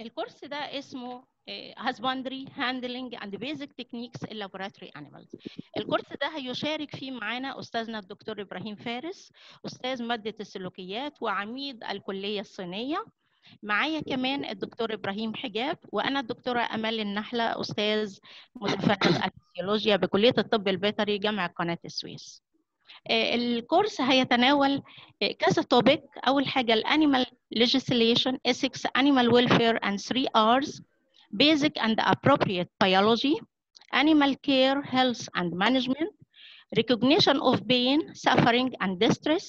الكورس ده اسمه husbandry handling and basic techniques in laboratory animals الكورس ده هيشارك فيه معانا استاذنا الدكتور ابراهيم فارس استاذ ماده السلوكيات وعميد الكليه الصينيه معايا كمان الدكتور ابراهيم حجاب وانا الدكتوره امال النحله استاذ متفرغ الفسيولوجيا بكليه الطب البيطري جامعه قناه السويس الكورس هيتناول كذا توبيك اول حاجه الانيمال legislation ethics animal welfare and 3 R's basic and appropriate biology animal care health and management recognition of pain suffering and distress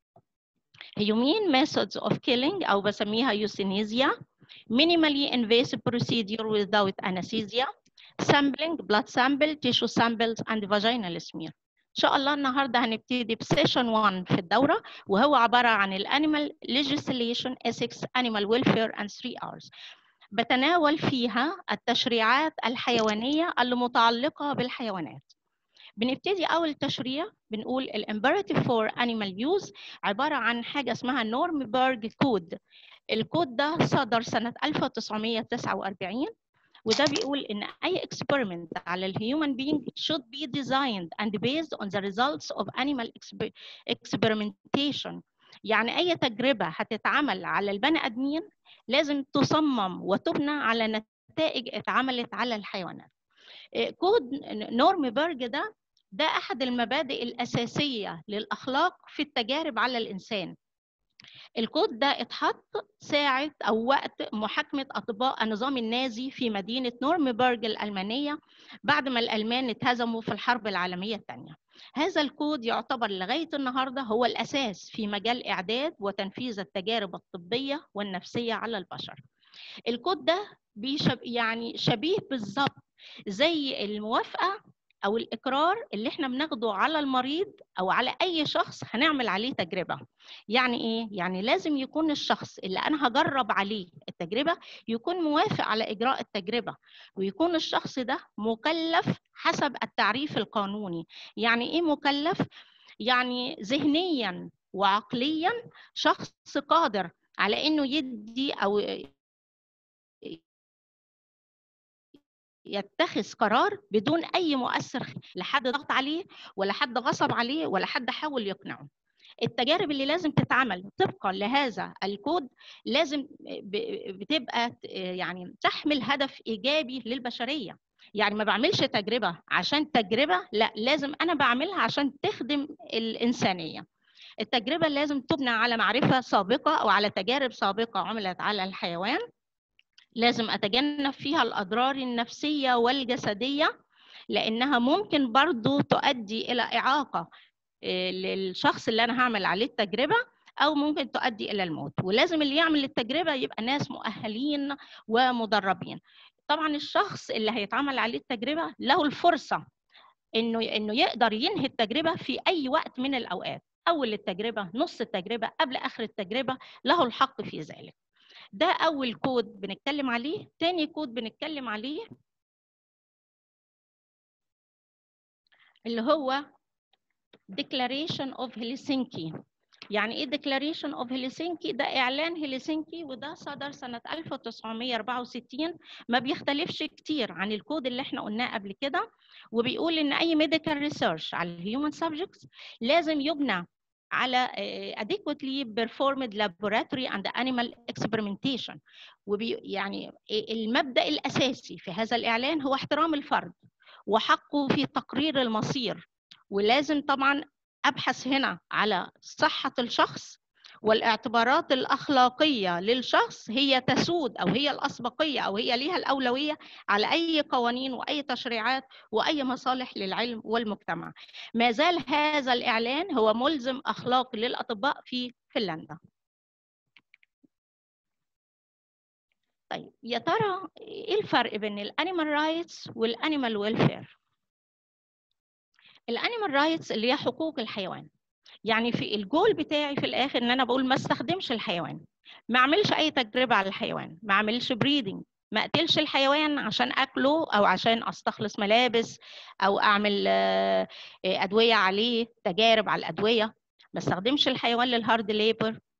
humane methods of killing أو بسميها euthanasia minimally invasive procedure without anesthesia sampling blood sample tissue samples and vaginal smear ان شاء الله النهارده هنبتدي بسيشن 1 في الدوره وهو عباره عن الانيمال legislation ethics animal welfare and 3 R's بتناول فيها التشريعات الحيوانيه المتعلقه بالحيوانات بنبتدي اول تشريع بنقول الامبيراتيف فور انيمال يوز عباره عن حاجه اسمها نورمبرج كود الكود ده صدر سنه 1949 وده بيقول ان اي experiment على الهيومن being should be designed and based on the results of animal experimentation يعني اي تجربه هتتعمل على البني ادمين لازم تصمم وتبنى على نتائج اتعملت على الحيوانات كود نورمبرج ده ده احد المبادئ الاساسيه للاخلاق في التجارب على الانسان الكود ده اتحط ساعة أو وقت محاكمة أطباء النظام النازي في مدينة نورمبرج الألمانية بعد ما الألمان اتهزموا في الحرب العالمية الثانية هذا الكود يعتبر لغاية النهاردة هو الأساس في مجال إعداد وتنفيذ التجارب الطبية والنفسية على البشر الكود ده بيشب يعني شبيه بالظبط زي الموافقة او الاقرار اللي احنا بناخده على المريض او على اي شخص هنعمل عليه تجربه يعني ايه يعني لازم يكون الشخص اللي انا هجرب عليه التجربه يكون موافق على اجراء التجربه ويكون الشخص ده مكلف حسب التعريف القانوني يعني ايه مكلف يعني ذهنيا وعقليا شخص قادر على انه يدي او يتخذ قرار بدون اي مؤثر لا حد ضغط عليه ولا حد غصب عليه ولا حد حاول يقنعه التجارب اللي لازم تتعمل طبقا لهذا الكود لازم بتبقى يعني تحمل هدف ايجابي للبشريه يعني ما بعملش تجربه عشان تجربه لا لازم انا بعملها عشان تخدم الانسانيه التجربه لازم تبنى على معرفه سابقه او على تجارب سابقه عملت على الحيوان لازم أتجنب فيها الأضرار النفسية والجسدية لأنها ممكن برضو تؤدي إلى إعاقة للشخص اللي أنا هعمل عليه التجربة أو ممكن تؤدي إلى الموت ولازم اللي يعمل التجربة يبقى ناس مؤهلين ومدربين طبعا الشخص اللي هيتعمل عليه التجربة له الفرصة إنه إنه يقدر ينهي التجربة في أي وقت من الأوقات أول التجربة نص التجربة قبل آخر التجربة له الحق في ذلك ده أول كود بنتكلم عليه تاني كود بنتكلم عليه اللي هو Declaration of Helsinki يعني ايه Declaration of Helsinki ده اعلان هلسنكي وده صدر سنة 1964 ما بيختلفش كتير عن الكود اللي احنا قلناه قبل كده وبيقول ان اي medical research على الهيومن subjects لازم يبنى على adequately performed laboratory and animal experimentation وبي يعني المبدأ الأساسي في هذا الإعلان هو احترام الفرد وحقه في تقرير المصير ولازم طبعا أبحث هنا على صحة الشخص والاعتبارات الأخلاقية للشخص هي تسود أو هي الأسبقية أو هي ليها الأولوية على أي قوانين وأي تشريعات وأي مصالح للعلم والمجتمع ما زال هذا الإعلان هو ملزم أخلاقي للأطباء في فنلندا طيب يا ترى ايه الفرق بين الانيمال رايتس والانيمال ويلفير الانيمال رايتس اللي هي حقوق الحيوان يعني في الجول بتاعي في الاخر ان انا بقول ما استخدمش الحيوان ما اعملش اي تجربه على الحيوان ما اعملش بريدنج ما اقتلش الحيوان عشان اكله او عشان استخلص ملابس او اعمل ادويه عليه تجارب على الادويه ما استخدمش الحيوان للهارد ليبر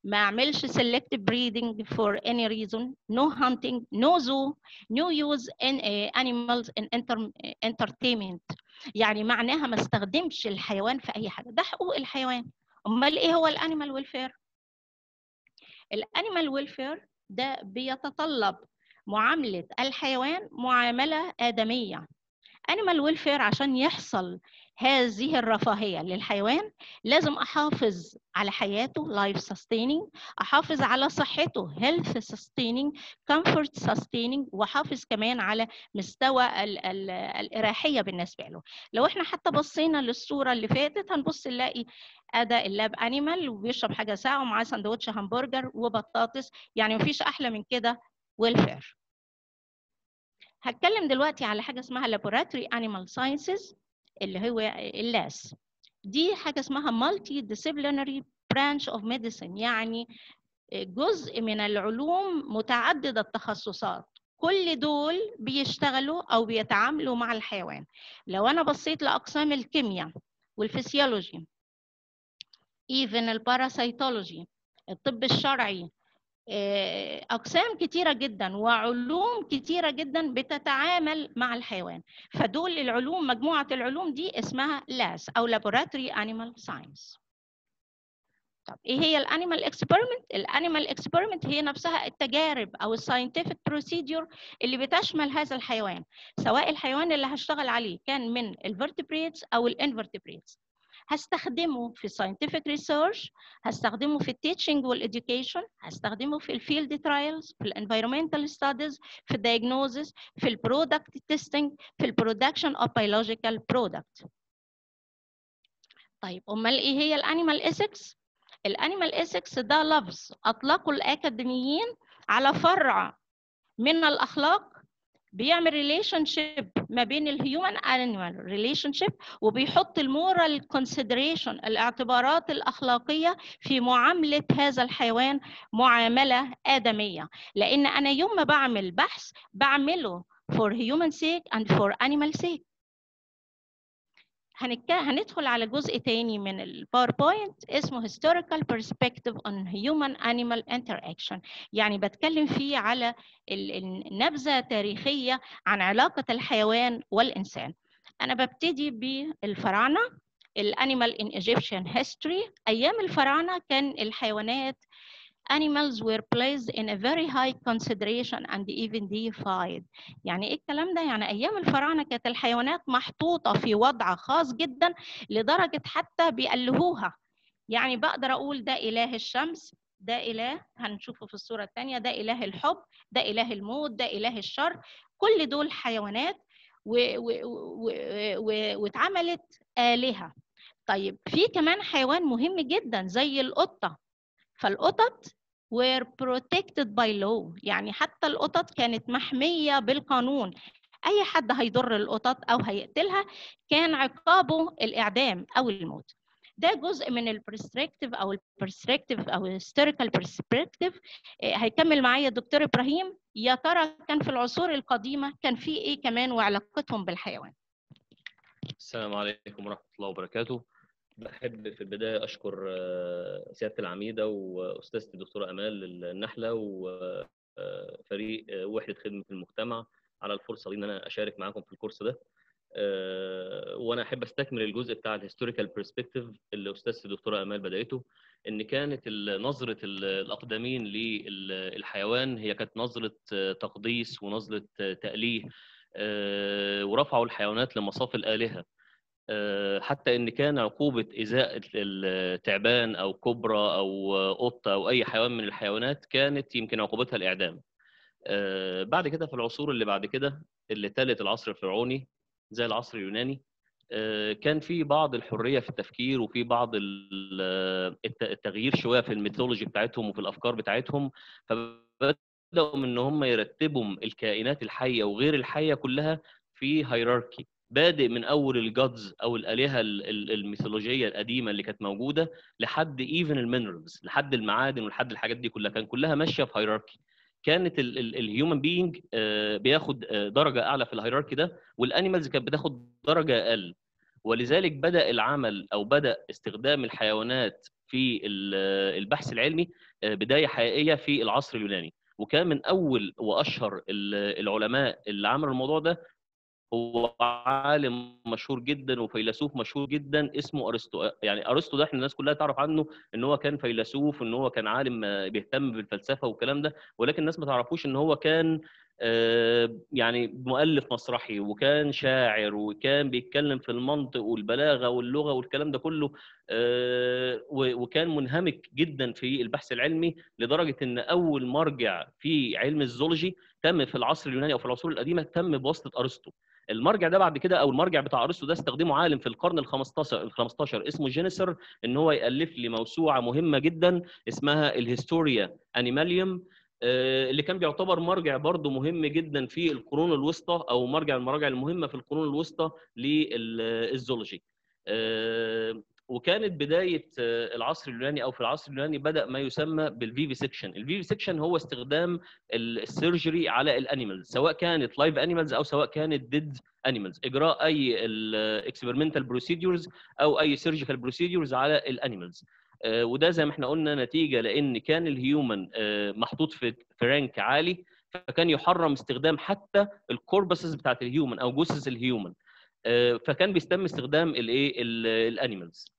ما اعملش selective breeding for any reason no hunting no zoo no use in uh, animals in enter, entertainment يعني معناها ما استخدمش الحيوان في اي حاجه ده حقوق الحيوان امال ايه هو الانيمال ويلفير الانيمال ويلفير ده بيتطلب معامله الحيوان معامله ادميه animal welfare عشان يحصل هذه الرفاهية للحيوان لازم أحافظ على حياته life sustaining أحافظ على صحته health sustaining comfort sustaining وأحافظ كمان على مستوى ال ال الإراحية بالنسبة له لو احنا حتى بصينا للصورة اللي فاتت هنبص نلاقي أدا اللاب أنيمال وبيشرب حاجة ساعة ومعاه سندوتش همبرجر وبطاطس يعني مفيش أحلى من كده welfare هتكلم دلوقتي على حاجة اسمها laboratory animal sciences اللي هو اللاس دي حاجه اسمها مالتي ديسيبلينري برانش اوف ميديسين يعني جزء من العلوم متعدده التخصصات كل دول بيشتغلوا او بيتعاملوا مع الحيوان لو انا بصيت لاقسام الكيمياء والفسيولوجي ايفن الباراسيتولوجي الطب الشرعي اقسام كتيره جدا وعلوم كتيره جدا بتتعامل مع الحيوان فدول العلوم مجموعه العلوم دي اسمها لاس او لابوراتوري انيمال ساينس طب ايه هي الانيمال اكسبيرمنت الانيمال اكسبيرمنت هي نفسها التجارب او الساينتفك بروسيدور اللي بتشمل هذا الحيوان سواء الحيوان اللي هشتغل عليه كان من الفرتبريتس او الانفرتبريتس هستخدمه في scientific research هستخدمه في التيتشنج والeducation هستخدمه في الفيلد ترايلز في الانفيرومنتال ستاديز في الدايجنوزس في البرودكت تيستنج في البرودكشن اوف biological product طيب امال ايه هي الانيمال ايثكس الانيمال ايثكس ده لفظ اطلقه الاكاديميين على فرع من الاخلاق بيعمل ريليشن شيب ما بين الهيومن انيمال ريليشن شيب وبيحط المورال كونسيدريشن الاعتبارات الاخلاقيه في معامله هذا الحيوان معامله ادميه لان انا يوم ما بعمل بحث بعمله for human sake and for animal sake هنك... هندخل على جزء تاني من الباوربوينت اسمه historical perspective on human animal interaction يعني بتكلم فيه على النبذة تاريخية عن علاقة الحيوان والإنسان أنا ببتدي بالفراعنة الانيمال in Egyptian history أيام الفراعنة كان الحيوانات animals were placed in a very high consideration and even deified يعني ايه الكلام ده يعني ايام الفراعنه كانت الحيوانات محطوطه في وضع خاص جدا لدرجه حتى بيألهوها يعني بقدر اقول ده اله الشمس ده اله هنشوفه في الصوره الثانيه ده اله الحب ده اله الموت ده اله الشر كل دول حيوانات واتعملت آلهة طيب في كمان حيوان مهم جدا زي القطة فالقطط were protected by law يعني حتى القطط كانت محمية بالقانون أي حد هيضر القطط أو هيقتلها كان عقابه الإعدام أو الموت ده جزء من البرسبكتيف او البرسبكتيف او الهيستوريكال برسبكتيف هيكمل معايا الدكتور ابراهيم يا ترى كان في العصور القديمه كان في ايه كمان وعلاقتهم بالحيوان السلام عليكم ورحمه الله وبركاته بحب في البدايه اشكر سياده العميده واستاذتي الدكتوره امال النحله وفريق وحده خدمه المجتمع على الفرصه دي ان انا اشارك معاكم في الكورس ده وانا احب استكمل الجزء بتاع الهيستوريكال برسبكتيف اللي استاذتي الدكتوره امال بداته ان كانت نظره الاقدمين للحيوان هي كانت نظره تقديس ونظره تاليه ورفعوا الحيوانات لمصاف الالهه حتى ان كان عقوبه ازاء التعبان او كبرى او قطه او اي حيوان من الحيوانات كانت يمكن عقوبتها الاعدام بعد كده في العصور اللي بعد كده اللي تلت العصر الفرعوني زي العصر اليوناني كان في بعض الحريه في التفكير وفي بعض التغيير شويه في الميثولوجي بتاعتهم وفي الافكار بتاعتهم فبداوا من ان هم يرتبوا الكائنات الحيه وغير الحيه كلها في هيراركي بادئ من اول الجادز او الالهه الميثولوجيه القديمه اللي كانت موجوده لحد ايفن المينرالز لحد المعادن ولحد الحاجات دي كلها كان كلها ماشيه في هيراركي كانت الهيومن بينج بياخد درجه اعلى في الهيراركي ده والانيمالز كانت بتاخد درجه اقل ولذلك بدا العمل او بدا استخدام الحيوانات في البحث العلمي بدايه حقيقيه في العصر اليوناني وكان من اول واشهر العلماء اللي عملوا الموضوع ده هو عالم مشهور جدا وفيلسوف مشهور جدا اسمه ارسطو يعني ارسطو ده احنا الناس كلها تعرف عنه ان هو كان فيلسوف ان هو كان عالم بيهتم بالفلسفه والكلام ده ولكن الناس ما تعرفوش ان هو كان يعني مؤلف مسرحي وكان شاعر وكان بيتكلم في المنطق والبلاغه واللغه والكلام ده كله وكان منهمك جدا في البحث العلمي لدرجه ان اول مرجع في علم الزولوجي تم في العصر اليوناني او في العصور القديمه تم بواسطه ارسطو المرجع ده بعد كده او المرجع بتاع ارسطو ده استخدمه عالم في القرن ال 15 ال 15 اسمه جينيسر ان هو يالف لي موسوعه مهمه جدا اسمها الهيستوريا انيماليوم اللي كان بيعتبر مرجع برضه مهم جدا في القرون الوسطى او مرجع المراجع المهمه في القرون الوسطى للزولوجي وكانت بدايه العصر اليوناني او في العصر اليوناني بدا ما يسمى بالفيفي سيكشن الفيفي سيكشن هو استخدام السيرجري على الانيمالز سواء كانت لايف انيمالز او سواء كانت ديد انيمالز اجراء اي الاكسبيرمنتال بروسيدورز او اي سيرجيكال بروسيدورز على الانيمالز وده زي ما احنا قلنا نتيجه لان كان الهيومن محطوط في في رانك عالي فكان يحرم استخدام حتى الكوربسز بتاعت الهيومن او جثث الهيومن فكان بيتم استخدام الايه الانيمالز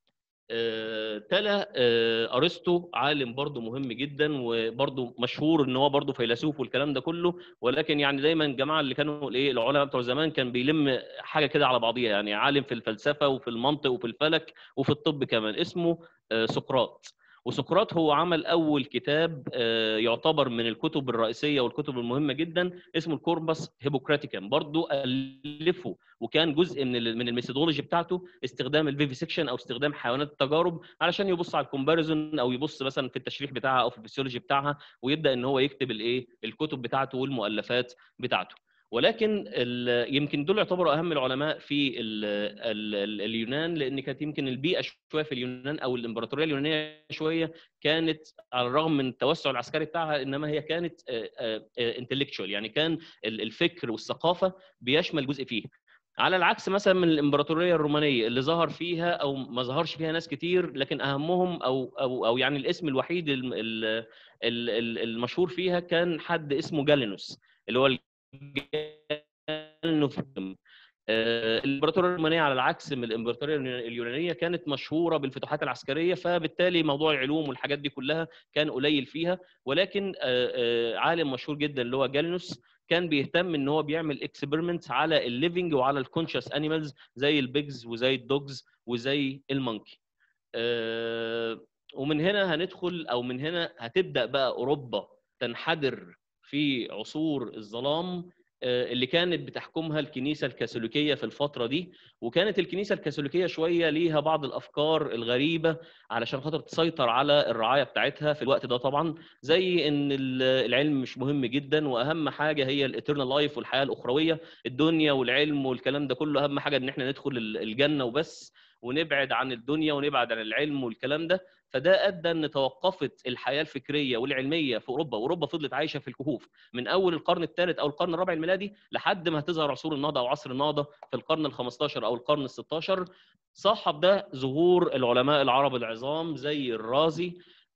تلا ارسطو عالم برضه مهم جدا وبرضه مشهور ان هو برضه فيلسوف والكلام ده كله ولكن يعني دايما الجماعه اللي كانوا الايه العلماء بتوع زمان كان بيلم حاجه كده على بعضيها يعني عالم في الفلسفه وفي المنطق وفي الفلك وفي الطب كمان اسمه سقراط وسقراط هو عمل اول كتاب يعتبر من الكتب الرئيسيه والكتب المهمه جدا اسمه الكوربس هيبوكراتيكم برضه الفه وكان جزء من من الميثودولوجي بتاعته استخدام الفيفيسكشن او استخدام حيوانات التجارب علشان يبص على الكومباريزون او يبص مثلا في التشريح بتاعها او في الفسيولوجي بتاعها ويبدا ان هو يكتب الايه الكتب بتاعته والمؤلفات بتاعته ولكن يمكن دول يعتبروا اهم العلماء في ال ال ال اليونان لان كانت يمكن البيئه شويه في اليونان او الامبراطوريه اليونانيه شويه كانت على الرغم من التوسع العسكري بتاعها انما هي كانت انتلكتشوال يعني كان الفكر والثقافه بيشمل جزء فيه على العكس مثلا من الامبراطوريه الرومانيه اللي ظهر فيها او ما ظهرش فيها ناس كتير لكن اهمهم او او او يعني الاسم الوحيد المشهور فيها كان حد اسمه جالينوس اللي هو الامبراطوريه الرومانيه على العكس من الامبراطوريه اليونانيه كانت مشهوره بالفتوحات العسكريه فبالتالي موضوع العلوم والحاجات دي كلها كان قليل فيها ولكن عالم مشهور جدا اللي هو جالينوس كان بيهتم ان هو بيعمل اكسبيرمنت على الليفنج وعلى الكونشس انيمالز زي البيجز وزي الدوجز وزي المونكي ومن هنا هندخل او من هنا هتبدا بقى اوروبا تنحدر في عصور الظلام اللي كانت بتحكمها الكنيسة الكاثوليكية في الفترة دي وكانت الكنيسة الكاثوليكية شوية ليها بعض الأفكار الغريبة علشان خاطر تسيطر على الرعاية بتاعتها في الوقت ده طبعا زي إن العلم مش مهم جدا وأهم حاجة هي الإترنال لايف والحياة الأخروية الدنيا والعلم والكلام ده كله أهم حاجة إن احنا ندخل الجنة وبس ونبعد عن الدنيا ونبعد عن العلم والكلام ده فده ادى ان توقفت الحياه الفكريه والعلميه في اوروبا واوروبا فضلت عايشه في الكهوف من اول القرن الثالث او القرن الرابع الميلادي لحد ما هتظهر عصور النهضه او عصر النهضه في القرن ال15 او القرن ال16 صاحب ده ظهور العلماء العرب العظام زي الرازي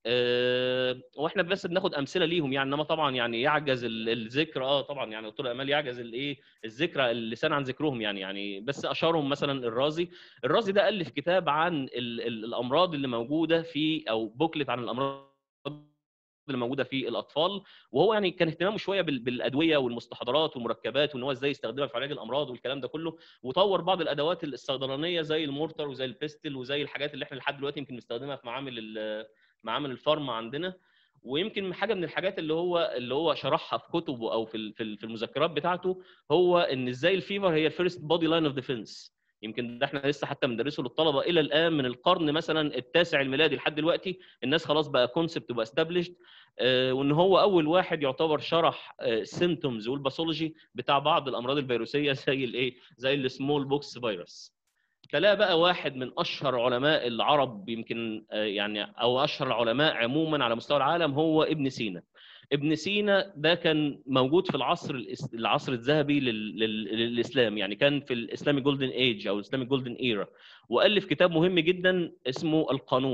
أه واحنا بس بناخد امثله ليهم يعني انما طبعا يعني يعجز الذكر اه طبعا يعني دكتور امال يعجز الايه الذكر اللسان عن ذكرهم يعني يعني بس اشهرهم مثلا الرازي الرازي ده الف كتاب عن ال ال الامراض اللي موجوده في او بوكلت عن الامراض اللي موجوده في الاطفال وهو يعني كان اهتمامه شويه بالادويه والمستحضرات والمركبات وان هو ازاي يستخدمها في علاج الامراض والكلام ده كله وطور بعض الادوات الصيدلانيه زي المورتر وزي البيستل وزي الحاجات اللي احنا لحد دلوقتي يمكن بنستخدمها في معامل معامل الفارما عندنا ويمكن حاجه من الحاجات اللي هو اللي هو شرحها في كتبه او في في المذكرات بتاعته هو ان ازاي الفيفر هي الفيرست بودي لاين اوف ديفنس يمكن ده احنا لسه حتى بندرسه للطلبه الى الان من القرن مثلا التاسع الميلادي لحد دلوقتي الناس خلاص بقى كونسبت وبقى استابليشد اه وان هو اول واحد يعتبر شرح السيمتومز اه والباثولوجي بتاع بعض الامراض الفيروسيه زي الايه زي السمول بوكس فيروس تلاقي بقى واحد من اشهر علماء العرب يمكن يعني او اشهر العلماء عموما على مستوى العالم هو ابن سينا ابن سينا ده كان موجود في العصر العصر الذهبي للاسلام يعني كان في الاسلامي جولدن ايج او الاسلامي جولدن ايرا والف كتاب مهم جدا اسمه القانون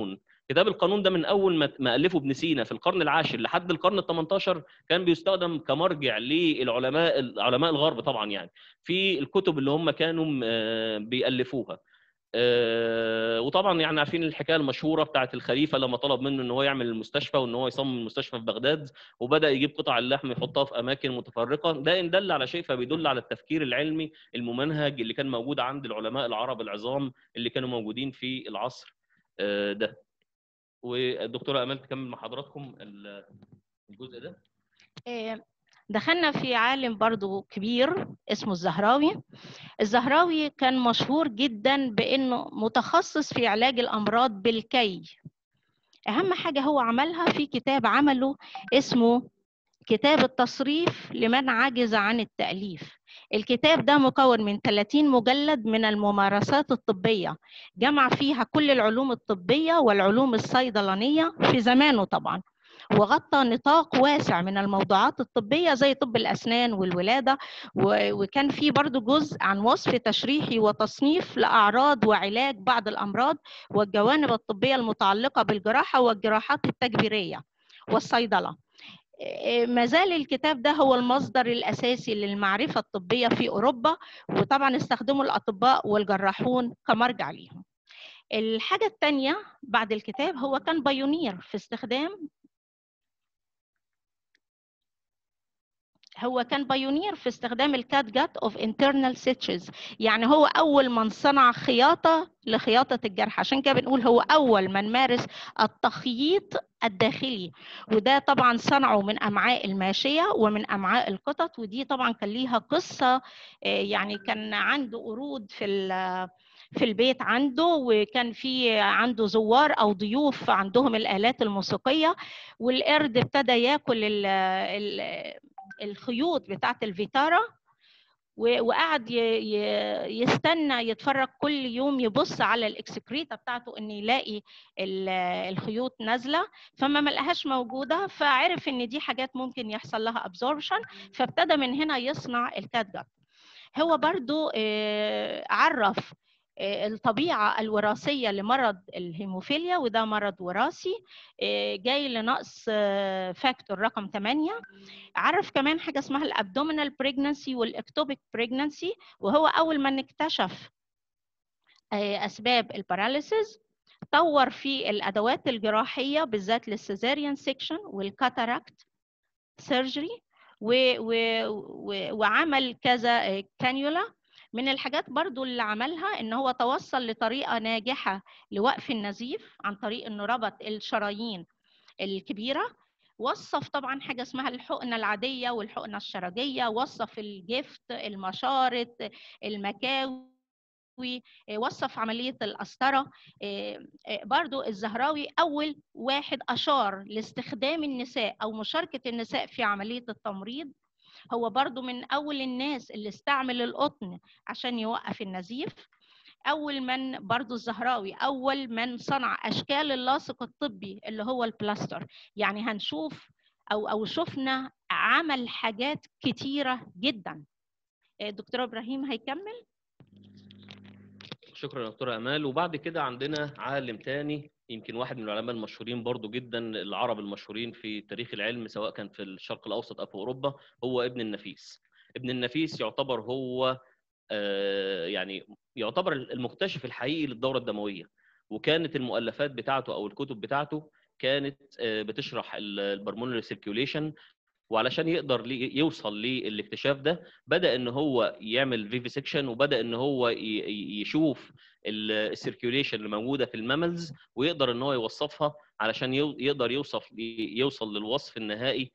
كتاب القانون ده من اول ما ما الفه ابن سينا في القرن العاشر لحد القرن ال 18 كان بيستخدم كمرجع للعلماء علماء الغرب طبعا يعني في الكتب اللي هم كانوا آه، بيالفوها آه، وطبعا يعني عارفين الحكايه المشهوره بتاعت الخليفه لما طلب منه ان هو يعمل المستشفى وان هو يصمم المستشفى في بغداد وبدا يجيب قطع اللحم يحطها في اماكن متفرقه ده ان دل على شيء فبيدل على التفكير العلمي الممنهج اللي كان موجود عند العلماء العرب العظام اللي كانوا موجودين في العصر آه، ده والدكتوره امال تكمل مع حضراتكم ال- الجزء ده آه، دخلنا في عالم برضو كبير اسمه الزهراوي الزهراوي كان مشهور جدا بانه متخصص في علاج الامراض بالكي اهم حاجه هو عملها في كتاب عمله اسمه كتاب التصريف لمن عجز عن التاليف الكتاب ده مكون من 30 مجلد من الممارسات الطبيه جمع فيها كل العلوم الطبيه والعلوم الصيدلانيه في زمانه طبعا وغطى نطاق واسع من الموضوعات الطبية زي طب الأسنان والولادة و- وكان في برضو جزء عن وصف تشريحي وتصنيف لأعراض وعلاج بعض الأمراض والجوانب الطبية المتعلقة بالجراحة والجراحات التجبيرية والصيدلة إيه، ما زال الكتاب ده هو المصدر الأساسي للمعرفة الطبية في أوروبا وطبعا استخدمه الأطباء والجراحون كمرجع ليهم الحاجة الثانية بعد الكتاب هو كان بايونير في استخدام هو كان بايونير في استخدام الكات جات اوف انترنال ستيتشز يعني هو اول من صنع خياطه لخياطه الجرح عشان كده بنقول هو اول من مارس التخييط الداخلي وده طبعا صنعه من امعاء الماشيه ومن امعاء القطط ودي طبعا كان ليها قصه آه، يعني كان عنده قرود في ال- في البيت عنده وكان في عنده زوار او ضيوف عندهم الالات الموسيقيه والقرد ابتدى ياكل ال ال الخيوط بتاعت الفيتارا و- وقعد ي- ي- يستنى يتفرج كل يوم يبص على الاكسكريتا بتاعته ان يلاقي ال- الخيوط نازله فما ملقاهاش موجوده فعرف ان دي حاجات ممكن يحصل لها ابزوربشن فابتدى من هنا يصنع الكات جات هو برضو آه، عرف آه، الطبيعة الوراثية لمرض الهيموفيليا وده مرض وراثي آه، جاي لنقص آه، فاكتور رقم 8 عرف كمان حاجة اسمها الابدومينال بريجنانسي والاكتوبيك بريجنانسي وهو أول من اكتشف آه، أسباب الباراليسيس طور في الأدوات الجراحية بالذات للسيزاريان سيكشن والكاتاراكت سيرجري و و و وعمل كذا كانيولا من الحاجات برضو اللي عملها ان هو توصل لطريقة ناجحة لوقف النزيف عن طريق انه ربط الشرايين الكبيرة وصف طبعا حاجة اسمها الحقنة العادية والحقنة الشرجية وصف الجفت المشارط المكاوي وصف عملية القسطرة برضو الزهراوي أول واحد أشار لاستخدام النساء أو مشاركة النساء في عملية التمريض هو برضو من أول الناس اللي استعمل القطن عشان يوقف النزيف أول من برضو الزهراوي أول من صنع أشكال اللاصق الطبي اللي هو البلاستر يعني هنشوف أو أو شفنا عمل حاجات كتيرة جدا دكتور إبراهيم هيكمل شكرا يا دكتوره امال وبعد كده عندنا عالم تاني يمكن واحد من العلماء المشهورين برضو جدا العرب المشهورين في تاريخ العلم سواء كان في الشرق الاوسط او في اوروبا هو ابن النفيس ابن النفيس يعتبر هو آه، يعني يعتبر المكتشف الحقيقي للدوره الدمويه وكانت المؤلفات بتاعته او الكتب بتاعته كانت آه، بتشرح البرمونري سيركيوليشن وعلشان يقدر لي- يوصل للاكتشاف ده بدا ان هو يعمل فيفيسكشن وبدا ان هو ي- ي- يشوف السيركيوليشن اللي موجوده في الماملز ويقدر ان هو يوصفها علشان يو- يقدر يوصف يوصل للوصف النهائي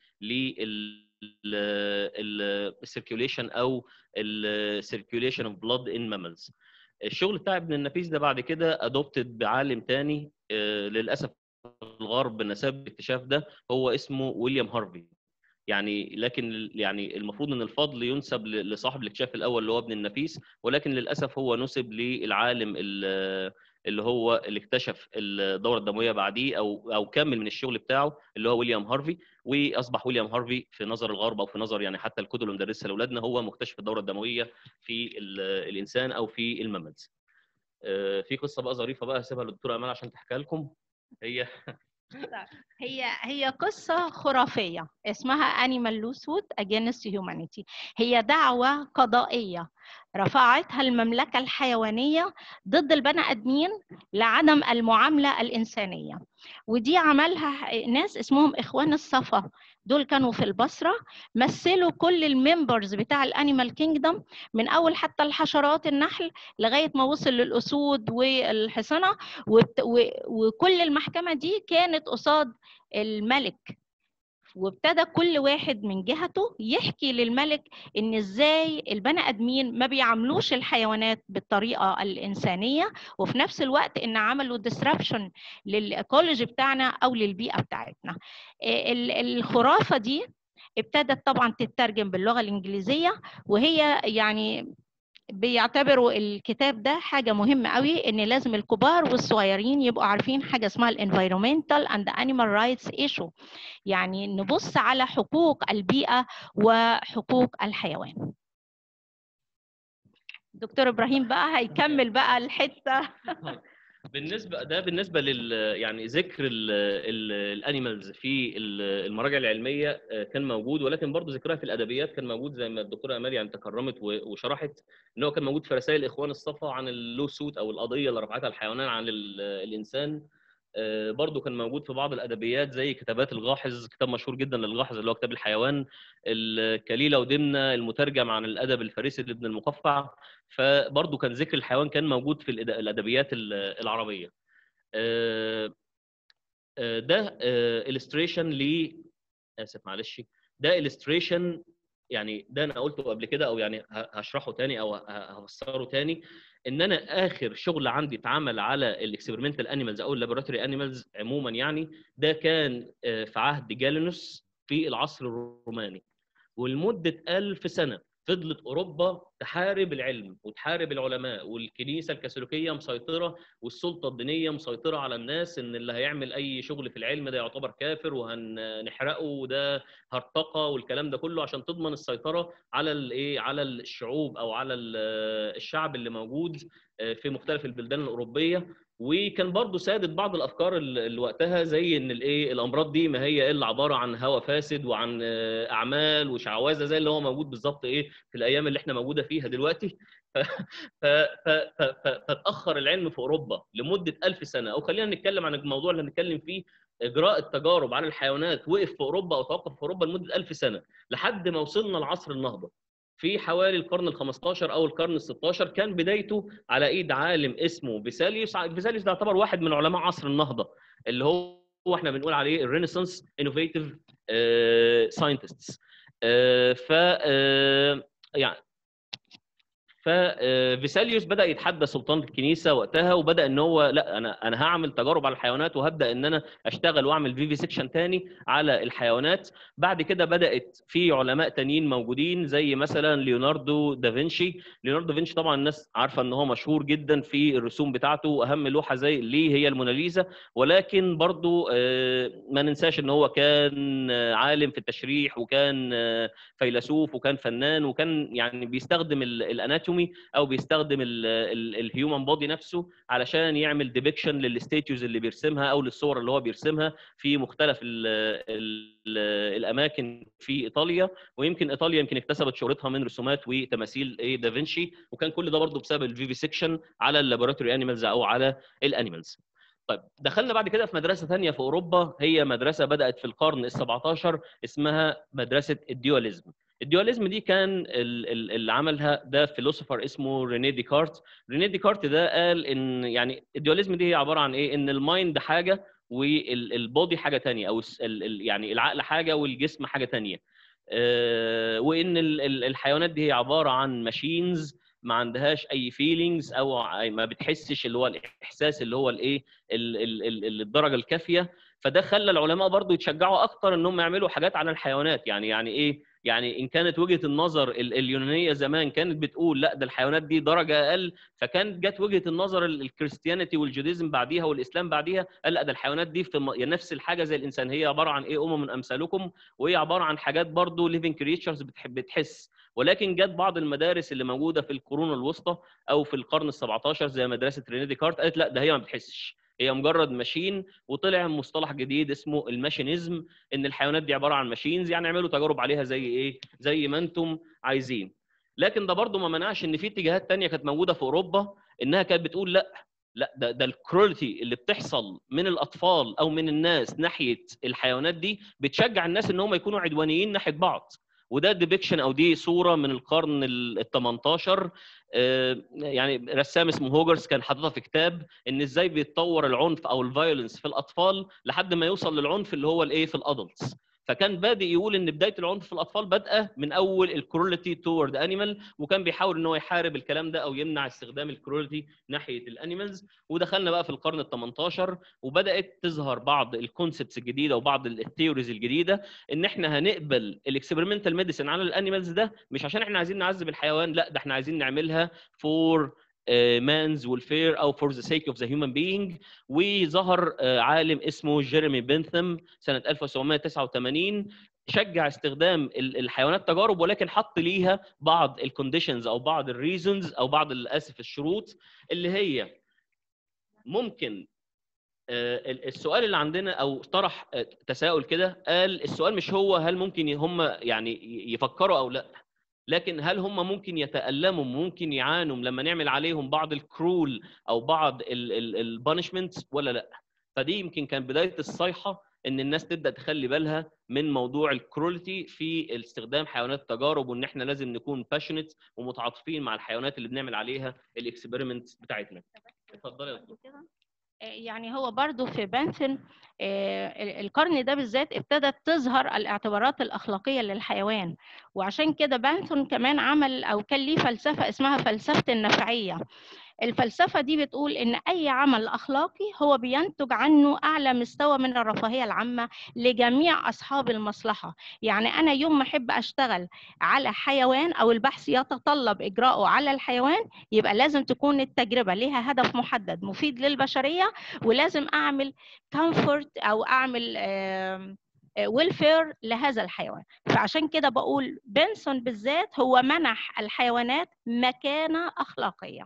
للسيركيوليشن او السيركيوليشن اوف بلاد ان ماملز الشغل بتاع ابن النفيس ده بعد كده ادوبتد بعالم تاني آه، للاسف الغرب نسب الاكتشاف ده هو اسمه ويليام هارفي يعني لكن يعني المفروض ان الفضل ينسب ل- لصاحب الاكتشاف الاول اللي هو ابن النفيس ولكن للاسف هو نسب للعالم ال- اللي هو اللي اكتشف الدوره الدمويه بعديه او او كمل من الشغل بتاعه اللي هو ويليام هارفي واصبح ويليام هارفي في نظر الغرب او في نظر يعني حتى الكتب اللي مدرسها لاولادنا هو مكتشف الدوره الدمويه في ال- الانسان او في الماملز. آه، في قصه بقى ظريفه بقى هسيبها للدكتوره امال عشان تحكيها لكم هي هي هي قصة خرافية اسمها Animal Lawsuit Against Humanity هي دعوة قضائية رفعتها المملكة الحيوانية ضد البني آدمين لعدم المعاملة الإنسانية ودي عملها ناس اسمهم إخوان الصفا دول كانوا في البصرة مثلوا كل الممبرز بتاع الانيمال كينجدم من أول حتى الحشرات النحل لغاية ما وصل للأسود والحصنة وكل المحكمة دي كانت قصاد الملك وابتدى كل واحد من جهته يحكي للملك ان ازاي البني ادمين ما بيعاملوش الحيوانات بالطريقه الانسانيه وفي نفس الوقت ان عملوا ديسربشن للايكولوجي بتاعنا او للبيئه بتاعتنا الخرافه دي ابتدت طبعا تترجم باللغه الانجليزيه وهي يعني بيعتبروا الكتاب ده حاجة مهمة قوي إن لازم الكبار والصغيرين يبقوا عارفين حاجة اسمها الانفيرومنتال اند انيمال رايتس ايشو يعني نبص على حقوق البيئة وحقوق الحيوان دكتور إبراهيم بقى هيكمل بقى الحتة بالنسبه ده بالنسبه لل يعني ذكر الانيمالز في المراجع العلميه كان موجود ولكن برضه ذكرها في الادبيات كان موجود زي ما الدكتوره امال يعني تكرمت وشرحت ان هو كان موجود في رسائل اخوان الصفا عن اللو سوت او القضيه اللي رفعتها الحيوانات عن الانسان برضه كان موجود في بعض الادبيات زي كتابات الغاحظ كتاب مشهور جدا للغاحظ اللي هو كتاب الحيوان الكليله ودمنه المترجم عن الادب الفارسي لابن المقفع فبرضه كان ذكر الحيوان كان موجود في الادبيات العربيه ده illustration ل اسف معلش ده illustration يعني ده انا قلته قبل كده او يعني هشرحه تاني او هفسره تاني ان انا اخر شغل عندي اتعمل على الاكسبيرمنتال انيمالز او اللابوراتوري انيمالز عموما يعني ده كان في عهد جالينوس في العصر الروماني ولمده ألف سنه فضلت اوروبا تحارب العلم وتحارب العلماء والكنيسه الكاثوليكيه مسيطره والسلطه الدينيه مسيطره على الناس ان اللي هيعمل اي شغل في العلم ده يعتبر كافر وهنحرقه وده هرطقه والكلام ده كله عشان تضمن السيطره على الايه على الشعوب او على الشعب اللي موجود في مختلف البلدان الاوروبيه وكان برضه سادت بعض الافكار اللي وقتها زي ان الايه الامراض دي ما هي الا عباره عن هوى فاسد وعن اعمال وشعوذه زي اللي هو موجود بالظبط ايه في الايام اللي احنا موجوده فيها دلوقتي ف... ف... ف... ف... فتاخر العلم في اوروبا لمده ألف سنه او خلينا نتكلم عن الموضوع اللي هنتكلم فيه اجراء التجارب على الحيوانات وقف في اوروبا او توقف في اوروبا لمده ألف سنه لحد ما وصلنا لعصر النهضه في حوالي القرن ال 15 او القرن ال 16 كان بدايته على ايد عالم اسمه بيساليوس بيساليوس ده يعتبر واحد من علماء عصر النهضه اللي هو احنا بنقول عليه الرينيسانس انوفيتيف ساينتستس ف يعني ففيساليوس بدا يتحدى سلطان الكنيسه وقتها وبدا ان هو لا انا انا هعمل تجارب على الحيوانات وهبدا ان انا اشتغل واعمل فيفي سيكشن تاني على الحيوانات بعد كده بدات في علماء تانيين موجودين زي مثلا ليوناردو دافنشي ليوناردو دافنشي طبعا الناس عارفه ان هو مشهور جدا في الرسوم بتاعته واهم لوحه زي ليه هي الموناليزا ولكن برضو ما ننساش ان هو كان عالم في التشريح وكان فيلسوف وكان فنان وكان يعني بيستخدم الاناتومي او بيستخدم الهيومن بودي نفسه علشان يعمل ديبكشن للستيتيوز اللي بيرسمها او للصور اللي هو بيرسمها في مختلف ال ال الاماكن في ايطاليا ويمكن ايطاليا يمكن اكتسبت شهرتها من رسومات وتماثيل ايه دافنشي وكان كل ده برضه بسبب الفيفي سيكشن على اللابوراتوري انيمالز او على الانيمالز طيب دخلنا بعد كده في مدرسه ثانيه في اوروبا هي مدرسه بدات في القرن ال 17 اسمها مدرسه الديوليزم الديوليزم دي كان اللي عملها ده فيلوسوفر اسمه ريني ديكارت ريني ديكارت ده قال ان يعني الديوليزم دي هي عباره عن ايه ان المايند حاجه والبودي حاجه ثانيه او يعني العقل حاجه والجسم حاجه ثانيه وان الحيوانات دي هي عباره عن ماشينز ما عندهاش اي فيلينجز او ما بتحسش اللي هو الاحساس اللي هو الايه الدرجه الكافيه فده خلى العلماء برضو يتشجعوا اكتر انهم يعملوا حاجات على الحيوانات يعني يعني ايه يعني ان كانت وجهه النظر اليونانيه زمان كانت بتقول لا ده الحيوانات دي درجه اقل فكانت جت وجهه النظر الكريستيانيتي والجوديزم بعديها والاسلام بعديها قال لا ده الحيوانات دي في نفس الحاجه زي الانسان هي عباره عن ايه امم من امثالكم وهي عباره عن حاجات برضو ليفنج كريتشرز بتحس ولكن جت بعض المدارس اللي موجوده في القرون الوسطى او في القرن ال 17 زي مدرسه ريني ديكارت قالت لا ده هي ما بتحسش هي مجرد ماشين وطلع مصطلح جديد اسمه الماشينيزم ان الحيوانات دي عباره عن ماشينز يعني اعملوا تجارب عليها زي ايه زي ما انتم عايزين لكن ده برضه ما منعش ان في اتجاهات تانية كانت موجوده في اوروبا انها كانت بتقول لا لا ده ده الكرولتي اللي بتحصل من الاطفال او من الناس ناحيه الحيوانات دي بتشجع الناس ان هم يكونوا عدوانيين ناحيه بعض وده ديبيكشن او دي صوره من القرن ال 18 يعني رسام اسمه هوجرز كان حاططها في كتاب ان ازاي بيتطور العنف او الفايولنس في الاطفال لحد ما يوصل للعنف اللي هو الايه في الادلتس فكان بادئ يقول ان بدايه العنف في الاطفال بادئه من اول الكرولتي تورد انيمال وكان بيحاول ان هو يحارب الكلام ده او يمنع استخدام الكرولتي ناحيه الانيمالز ودخلنا بقى في القرن ال 18 وبدات تظهر بعض الكونسبتس الجديده وبعض الثيوريز الجديده ان احنا هنقبل الاكسبيرمنتال ميديسن على الانيمالز ده مش عشان احنا عايزين نعذب الحيوان لا ده احنا عايزين نعملها فور مانز ويلفير او فور ذا سيك اوف ذا هيومن بينج وظهر عالم اسمه جيريمي بنثم سنه 1989 شجع استخدام الحيوانات تجارب ولكن حط ليها بعض الكونديشنز او بعض الريزونز او بعض للاسف الشروط اللي هي ممكن السؤال اللي عندنا او طرح تساؤل كده قال السؤال مش هو هل ممكن هم يعني يفكروا او لا لكن هل هم ممكن يتألموا ممكن يعانوا لما نعمل عليهم بعض الكرول او بعض البانشمنتس ولا لا فدي يمكن كان بدايه الصيحه ان الناس تبدا تخلي بالها من موضوع الكرولتي في استخدام حيوانات التجارب وان احنا لازم نكون باشنت ومتعاطفين مع الحيوانات اللي بنعمل عليها الاكسبيرمنت بتاعتنا اتفضلي يا دكتور يعني هو برضو في بانثن القرن ده بالذات ابتدت تظهر الاعتبارات الأخلاقية للحيوان وعشان كده بانثون كمان عمل أو كان ليه فلسفة اسمها فلسفة النفعية الفلسفة دي بتقول إن أي عمل أخلاقي هو بينتج عنه أعلى مستوى من الرفاهية العامة لجميع أصحاب المصلحة يعني أنا يوم ما أحب أشتغل على حيوان أو البحث يتطلب إجراءه على الحيوان يبقى لازم تكون التجربة لها هدف محدد مفيد للبشرية ولازم أعمل كومفورت أو أعمل ويلفير لهذا الحيوان فعشان كده بقول بنسون بالذات هو منح الحيوانات مكانة أخلاقية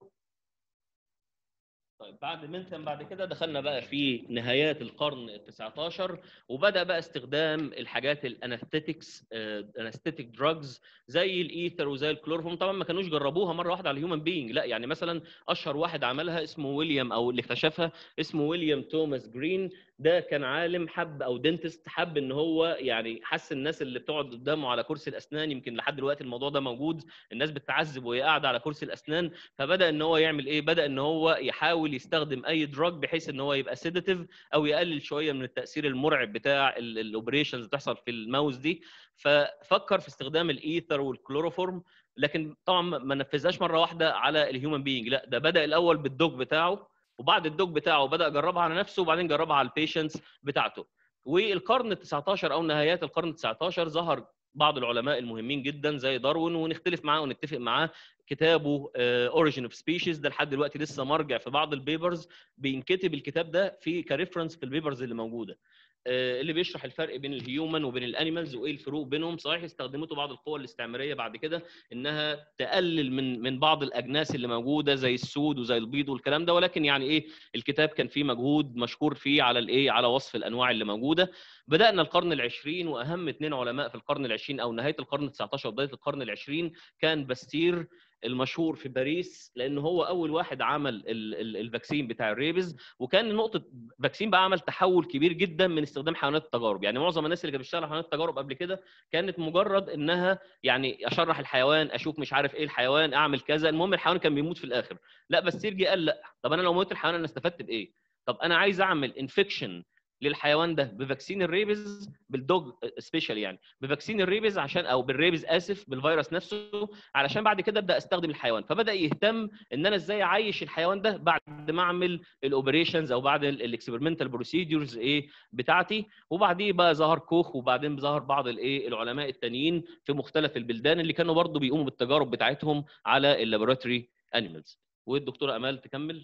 طيب بعد منثم بعد كده دخلنا بقى في نهايات القرن ال 19 وبدا بقى استخدام الحاجات الانستيتكس انستيتيك دراجز زي الايثر وزي الكلورفورم طبعا ما كانوش جربوها مره واحده على الهيومن بينج لا يعني مثلا اشهر واحد عملها اسمه ويليام او اللي اكتشفها اسمه ويليام توماس جرين ده كان عالم حب او دنتست حب ان هو يعني حس الناس اللي بتقعد قدامه على كرسي الاسنان يمكن لحد دلوقتي الموضوع ده موجود الناس بتتعذب وهي قاعده على كرسي الاسنان فبدا ان هو يعمل ايه بدا ان هو يحاول يستخدم اي دراج بحيث ان هو يبقى سيداتيف او يقلل شويه من التاثير المرعب بتاع الاوبريشنز بتحصل في الماوس دي ففكر في استخدام الايثر والكلوروفورم لكن طبعا ما نفذهاش مره واحده على الهيومن بينج لا ده بدا الاول بالدوج بتاعه وبعد الدوج بتاعه بدا يجربها على نفسه وبعدين جربها على البيشنتس بتاعته والقرن ال 19 او نهايات القرن ال 19 ظهر بعض العلماء المهمين جدا زي داروين ونختلف معاه ونتفق معاه كتابه اوريجين اوف سبيشيز ده لحد دلوقتي لسه مرجع في بعض البيبرز بينكتب الكتاب ده في كريفرنس في البيبرز اللي موجوده اللي بيشرح الفرق بين الهيومن وبين الانيمالز وايه الفروق بينهم صحيح استخدمته بعض القوى الاستعماريه بعد كده انها تقلل من من بعض الاجناس اللي موجوده زي السود وزي البيض والكلام ده ولكن يعني ايه الكتاب كان فيه مجهود مشكور فيه على الايه على وصف الانواع اللي موجوده بدانا القرن العشرين واهم اثنين علماء في القرن العشرين او نهايه القرن ال 19 وبدايه القرن العشرين كان باستير المشهور في باريس لان هو اول واحد عمل الفاكسين بتاع الريبز وكان نقطه فاكسين بقى عمل تحول كبير جدا من استخدام حيوانات التجارب يعني معظم الناس اللي كانت بتشتغل حيوانات التجارب قبل كده كانت مجرد انها يعني اشرح الحيوان اشوف مش عارف ايه الحيوان اعمل كذا المهم الحيوان كان بيموت في الاخر لا بس سيرجي قال لا طب انا لو موت الحيوان انا استفدت بايه طب انا عايز اعمل انفكشن للحيوان ده بفاكسين الريبز بالدوج سبيشال يعني بفاكسين الريبز عشان او بالريبز اسف بالفيروس نفسه علشان بعد كده ابدا استخدم الحيوان فبدا يهتم ان انا ازاي اعيش الحيوان ده بعد ما اعمل الاوبريشنز او بعد الاكسبيرمنتال بروسيدورز ايه بتاعتي وبعديه بقى ظهر كوخ وبعدين ظهر بعض الايه العلماء التانيين في مختلف البلدان اللي كانوا برضو بيقوموا بالتجارب بتاعتهم على اللابوراتوري انيمالز والدكتوره امال تكمل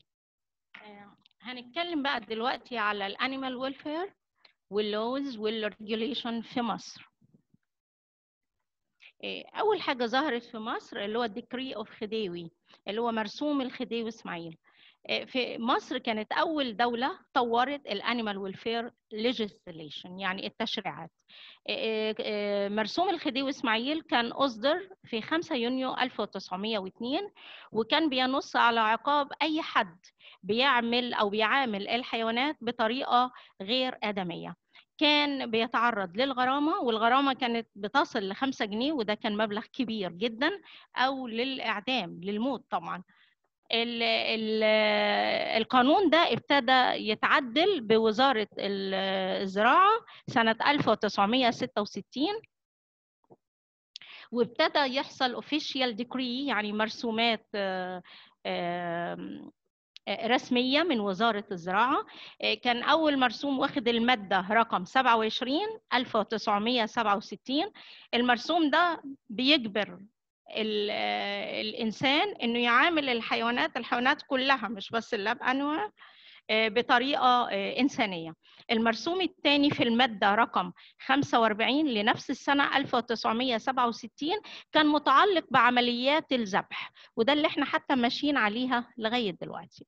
هنتكلم بقى دلوقتي على الانيمال ويلفير واللوز والريجوليشن في مصر اول حاجه ظهرت في مصر اللي هو الديكري اوف خديوي اللي هو مرسوم الخديوي اسماعيل في مصر كانت أول دولة طورت الانيمال ويلفير ليجيسليشن يعني التشريعات مرسوم الخديوي اسماعيل كان أصدر في 5 يونيو 1902 وكان بينص على عقاب أي حد بيعمل أو بيعامل الحيوانات بطريقة غير آدمية كان بيتعرض للغرامة والغرامة كانت بتصل لخمسة جنيه وده كان مبلغ كبير جدا أو للإعدام للموت طبعا ال ال القانون ده ابتدى يتعدل بوزارة الزراعة سنة 1966 وابتدى يحصل اوفيشال ديكري يعني مرسومات رسمية من وزارة الزراعة كان أول مرسوم واخد المادة رقم 27 1967 المرسوم ده بيجبر الإنسان إنه يعامل الحيوانات الحيوانات كلها مش بس اللاب أنواع بطريقة إنسانية المرسوم الثاني في المادة رقم 45 لنفس السنة 1967 كان متعلق بعمليات الذبح وده اللي احنا حتى ماشيين عليها لغاية دلوقتي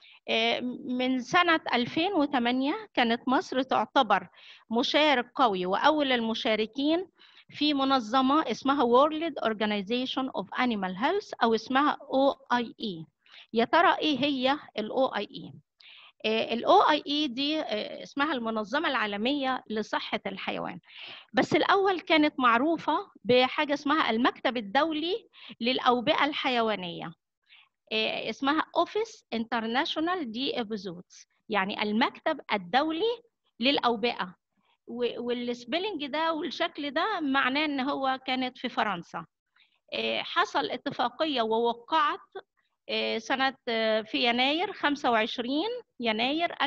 من سنة 2008 كانت مصر تعتبر مشارك قوي وأول المشاركين في منظمة اسمها World Organization of Animal Health أو اسمها OIE يا ترى إيه هي ال OIE؟ ال OIE دي اسمها المنظمة العالمية لصحة الحيوان بس الأول كانت معروفة بحاجة اسمها المكتب الدولي للأوبئة الحيوانية اسمها Office International دي Episodes يعني المكتب الدولي للأوبئة والسبيلنج ده والشكل ده معناه ان هو كانت في فرنسا حصل اتفاقيه ووقعت سنه في يناير 25 يناير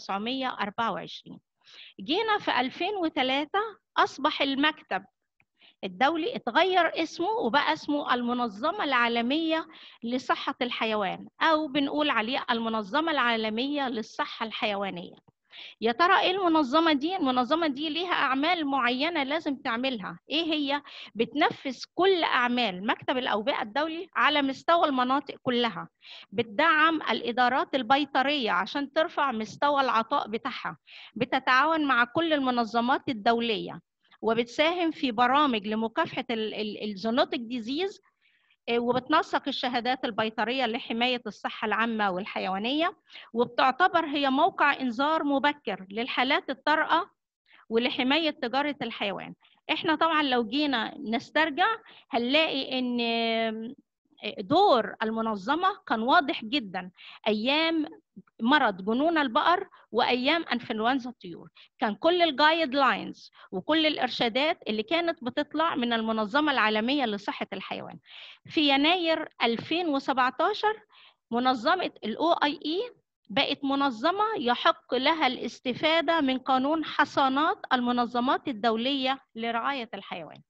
1924 جينا في 2003 اصبح المكتب الدولي اتغير اسمه وبقى اسمه المنظمة العالمية لصحة الحيوان أو بنقول عليه المنظمة العالمية للصحة الحيوانية يا ترى ايه المنظمه دي المنظمه دي ليها اعمال معينه لازم تعملها ايه هي بتنفذ كل اعمال مكتب الاوبئه الدولي على مستوى المناطق كلها بتدعم الادارات البيطريه عشان ترفع مستوى العطاء بتاعها بتتعاون مع كل المنظمات الدوليه وبتساهم في برامج لمكافحه الزونوتيك ديزيز وبتنسق الشهادات البيطرية لحماية الصحة العامة والحيوانية وبتعتبر هي موقع إنذار مبكر للحالات الطارئة ولحماية تجارة الحيوان احنا طبعا لو جينا نسترجع هنلاقي ان دور المنظمة كان واضح جدا أيام مرض جنون البقر وايام انفلونزا الطيور كان كل الجايد لاينز وكل الارشادات اللي كانت بتطلع من المنظمه العالميه لصحه الحيوان في يناير 2017 منظمه الاو اي اي بقت منظمه يحق لها الاستفاده من قانون حصانات المنظمات الدوليه لرعايه الحيوان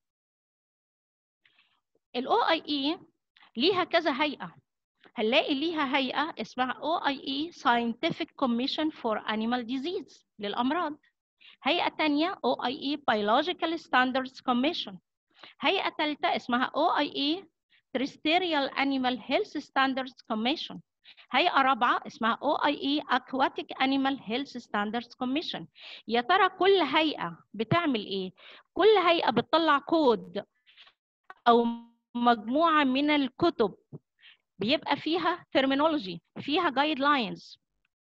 الاو اي اي ليها كذا هيئه هنلاقي ليها هيئة اسمها OIE Scientific Commission for Animal Disease للأمراض هيئة تانية OIE Biological Standards Commission هيئة ثالثة اسمها OIE Terrestrial Animal Health Standards Commission هيئة رابعة اسمها OIE Aquatic Animal Health Standards Commission يا ترى كل هيئة بتعمل ايه؟ كل هيئة بتطلع كود أو مجموعة من الكتب بيبقى فيها terminology فيها guidelines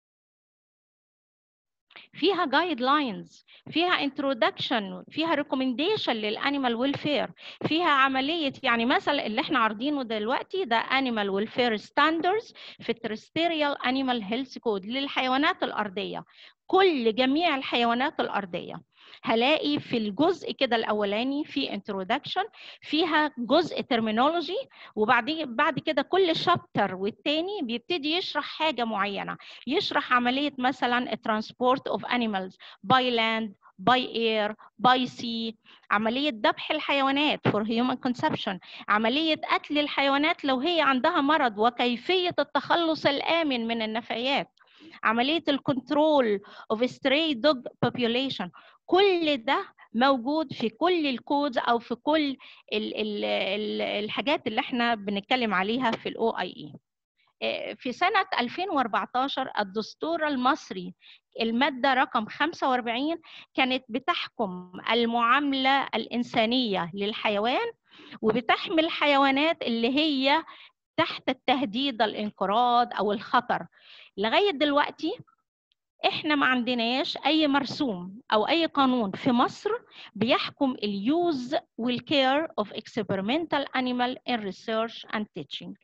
فيها guidelines فيها introduction فيها recommendation للانيمال ويلفير فيها عمليه يعني مثلا اللي احنا عارضينه دلوقتي ده animal welfare standards في terrestrial animal health code للحيوانات الارضيه كل جميع الحيوانات الارضيه هلاقي في الجزء كده الاولاني في introduction فيها جزء terminology وبعدين بعد كده كل شابتر والتاني بيبتدي يشرح حاجه معينه يشرح عمليه مثلا transport of animals by land by air by sea عملية ذبح الحيوانات for human consumption عملية قتل الحيوانات لو هي عندها مرض وكيفية التخلص الآمن من النفايات عملية الكنترول of stray dog population كل ده موجود في كل الكودز او في كل ال ال ال الحاجات اللي احنا بنتكلم عليها في الاو اي اي في سنة 2014 الدستور المصري المادة رقم 45 كانت بتحكم المعاملة الإنسانية للحيوان وبتحمي الحيوانات اللي هي تحت التهديد الانقراض أو الخطر لغاية دلوقتي احنا ما عندناش اي مرسوم او اي قانون في مصر بيحكم اليوز والكير اوف experimental animal in research and teaching